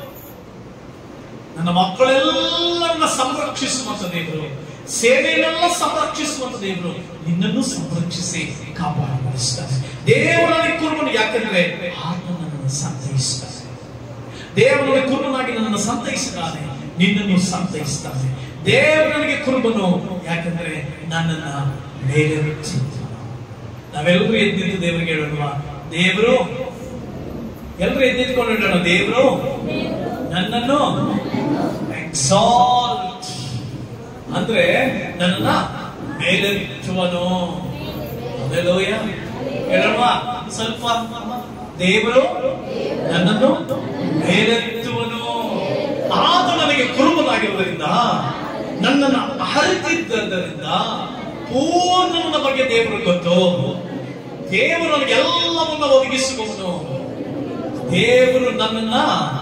Speaker 1: ನನ್ನ ಮಕ್ಕಳೆಲ್ಲರನ್ನ ಸಂರಕ್ಷಿಸುವಂತ ದೇವರು ಸೇವೆಯನ್ನೆಲ್ಲ ಸಂರಕ್ಷಿಸುವಂತ ದೇವರು ನಿನ್ನನ್ನು ಸಂರಕ್ಷಿಸಿ ಕಾಪಾಡಿಸ್ತಾರೆ ದೇವರಲ್ಲಿ ಕುರುಬನು ಯಾಕಂದ್ರೆ ಆತ ನನ್ನನ್ನು ಸಂತೈಸ್ತಾನೆ ದೇವರಲ್ಲಿ ಕುರುಬನಾಗಿ ನನ್ನನ್ನು ಸಂತೈಸಿದ್ದಾನೆ ನಿನ್ನನ್ನು ಸಂತೈಸ್ತಾನೆ ದೇವರನಿಗೆ ಕುರುಬನು ಯಾಕಂದ್ರೆ ನನ್ನನ್ನ ಮೇಲೆ ನಾವೆಲ್ಲರೂ ಎದ್ದಿದ್ದು ದೇವರಿಗೆ ಹೇಳೋಣ ದೇವರು ಎಲ್ಲರೂ ಎದ್ದಿದ್ಕೊಂಡು ಹೇಳೋಣ ದೇವರು ನನ್ನನ್ನು ಎಕ್ಸಾಲ್ಟ್ ಅಂದ್ರೆ ನನ್ನನ್ನ ಮೇಲೆತ್ತುವನು ಅಲ್ಲೆಲೂಯ ಹೇಳೋಣ ಸ್ವಲ್ಪ ದೇವರು ನನ್ನನ್ನು ಮೇಲೆತ್ತುವನು ಆತ ನನಗೆ ಕುರುಬನಾಗಿರುವುದರಿಂದ ನನ್ನನ್ನು ಅರಿತಿದ್ದರಿಂದ ಪೂರ್ಣವನ ಬಗ್ಗೆ ದೇವರು ಗೊತ್ತು ದೇವರು ನನಗೆ ಎಲ್ಲವನ್ನ ಒದಗಿಸುವವನು ದೇವರು ನನ್ನನ್ನ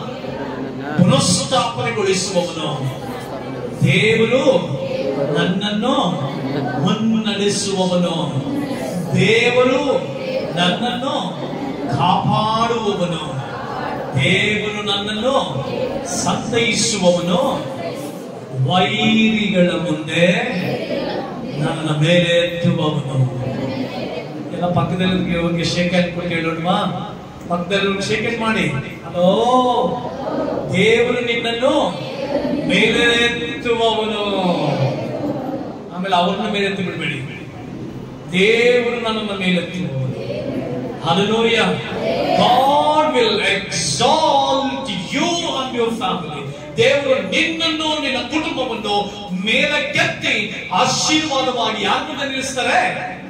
Speaker 1: ಪುನಃಸ್ಥಾಪನೆಗೊಳಿಸುವವನು ದೇವರು ನನ್ನನ್ನು ಮುನ್ನಡೆಸುವವನು ದೇವರು ನನ್ನನ್ನು ಕಾಪಾಡುವವನು ದೇವರು ನನ್ನನ್ನು ಸಂತೈಸುವವನು ವೈರಿಗಳ ಮುಂದೆ ನನ್ನ ಮೇಲೆ ಎತ್ತುವವನು ಎಲ್ಲ ಪಕ್ಕದಲ್ಲಿ ಹೋಗಿ ಶೇಕ್ ಹ್ಯಾಂಡ್ ಕೊಟ್ಟು ಹೇಳೋಣವಾ ಪಕ್ಕದಲ್ಲಿ ಶೇಕ್ ಹ್ಯಾಂಡ್ ಮಾಡಿ ಹಲೋ ದೇವರು ನಿನ್ನನ್ನು ಮೇಲೆ ಎತ್ತುವವನು ಆಮೇಲೆ ಅವ್ರನ್ನ ಮೇಲೆ ಎತ್ತಿ ಬಿಡಬೇಡಿ ದೇವರು ನನ್ನನ್ನು ಮೇಲೆತ್ತುವವನು Hallelujah. God will exalt you and your family. ದೇವರು ನಿನ್ನನ್ನು ನಿನ್ನ ಕುಟುಂಬವನ್ನು ಮೇಲಕ್ಕೆತ್ತಿ ಆಶೀರ್ವಾದವಾಗಿ ಯಾರ ಮುಂದೆ ನಿಲ್ಲಿಸ್ತಾರೆ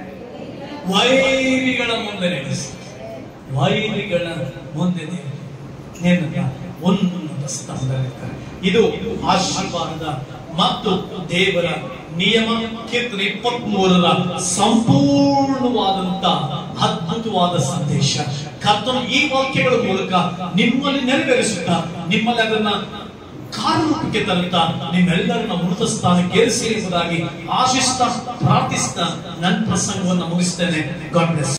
Speaker 1: ವೈರಿಗಳ ಮುಂದೆ ನಿಲ್ಲಿಸ್ತಾರೆ ವೈರಿಗಳ ಮುಂದೆ ನಿನ್ನ ಉನ್ನತ ಸ್ಥಾನದಲ್ಲಿರ್ತಾರೆ ಇದು ಆಶೀರ್ವಾದದ ಮತ್ತು ದೇವರ ನಿಯಮ ಕೀರ್ತನೆ ಇಪ್ಪತ್ತ್ ಮೂರರ ಸಂಪೂರ್ಣವಾದಂತ ಅದ್ಭುತವಾದ ಸಂದೇಶ ಕರ್ತನು ಈ ವಾಕ್ಯಗಳ ಮೂಲಕ ನಿಮ್ಮಲ್ಲಿ ನೆರವೇರಿಸುತ್ತಾ ನಿಮ್ಮಲ್ಲಿ ಅದನ್ನ ಕಾರ್ಯರೂಪಕ್ಕೆ ತರುತ್ತಾ ನಿಮ್ಮೆಲ್ಲರನ್ನ ಉನ್ನತ ಸ್ಥಾನಕ್ಕೆ ಏರಿಸಿ ಎಂಬುದಾಗಿ ಆಶಿಸ್ತಾ ಪ್ರಾರ್ಥಿಸ್ತಾ ನನ್ನ ಪ್ರಸಂಗವನ್ನು ಮುಗಿಸ್ತೇನೆ ಗಾಡ್ ಬ್ಲೆಸ್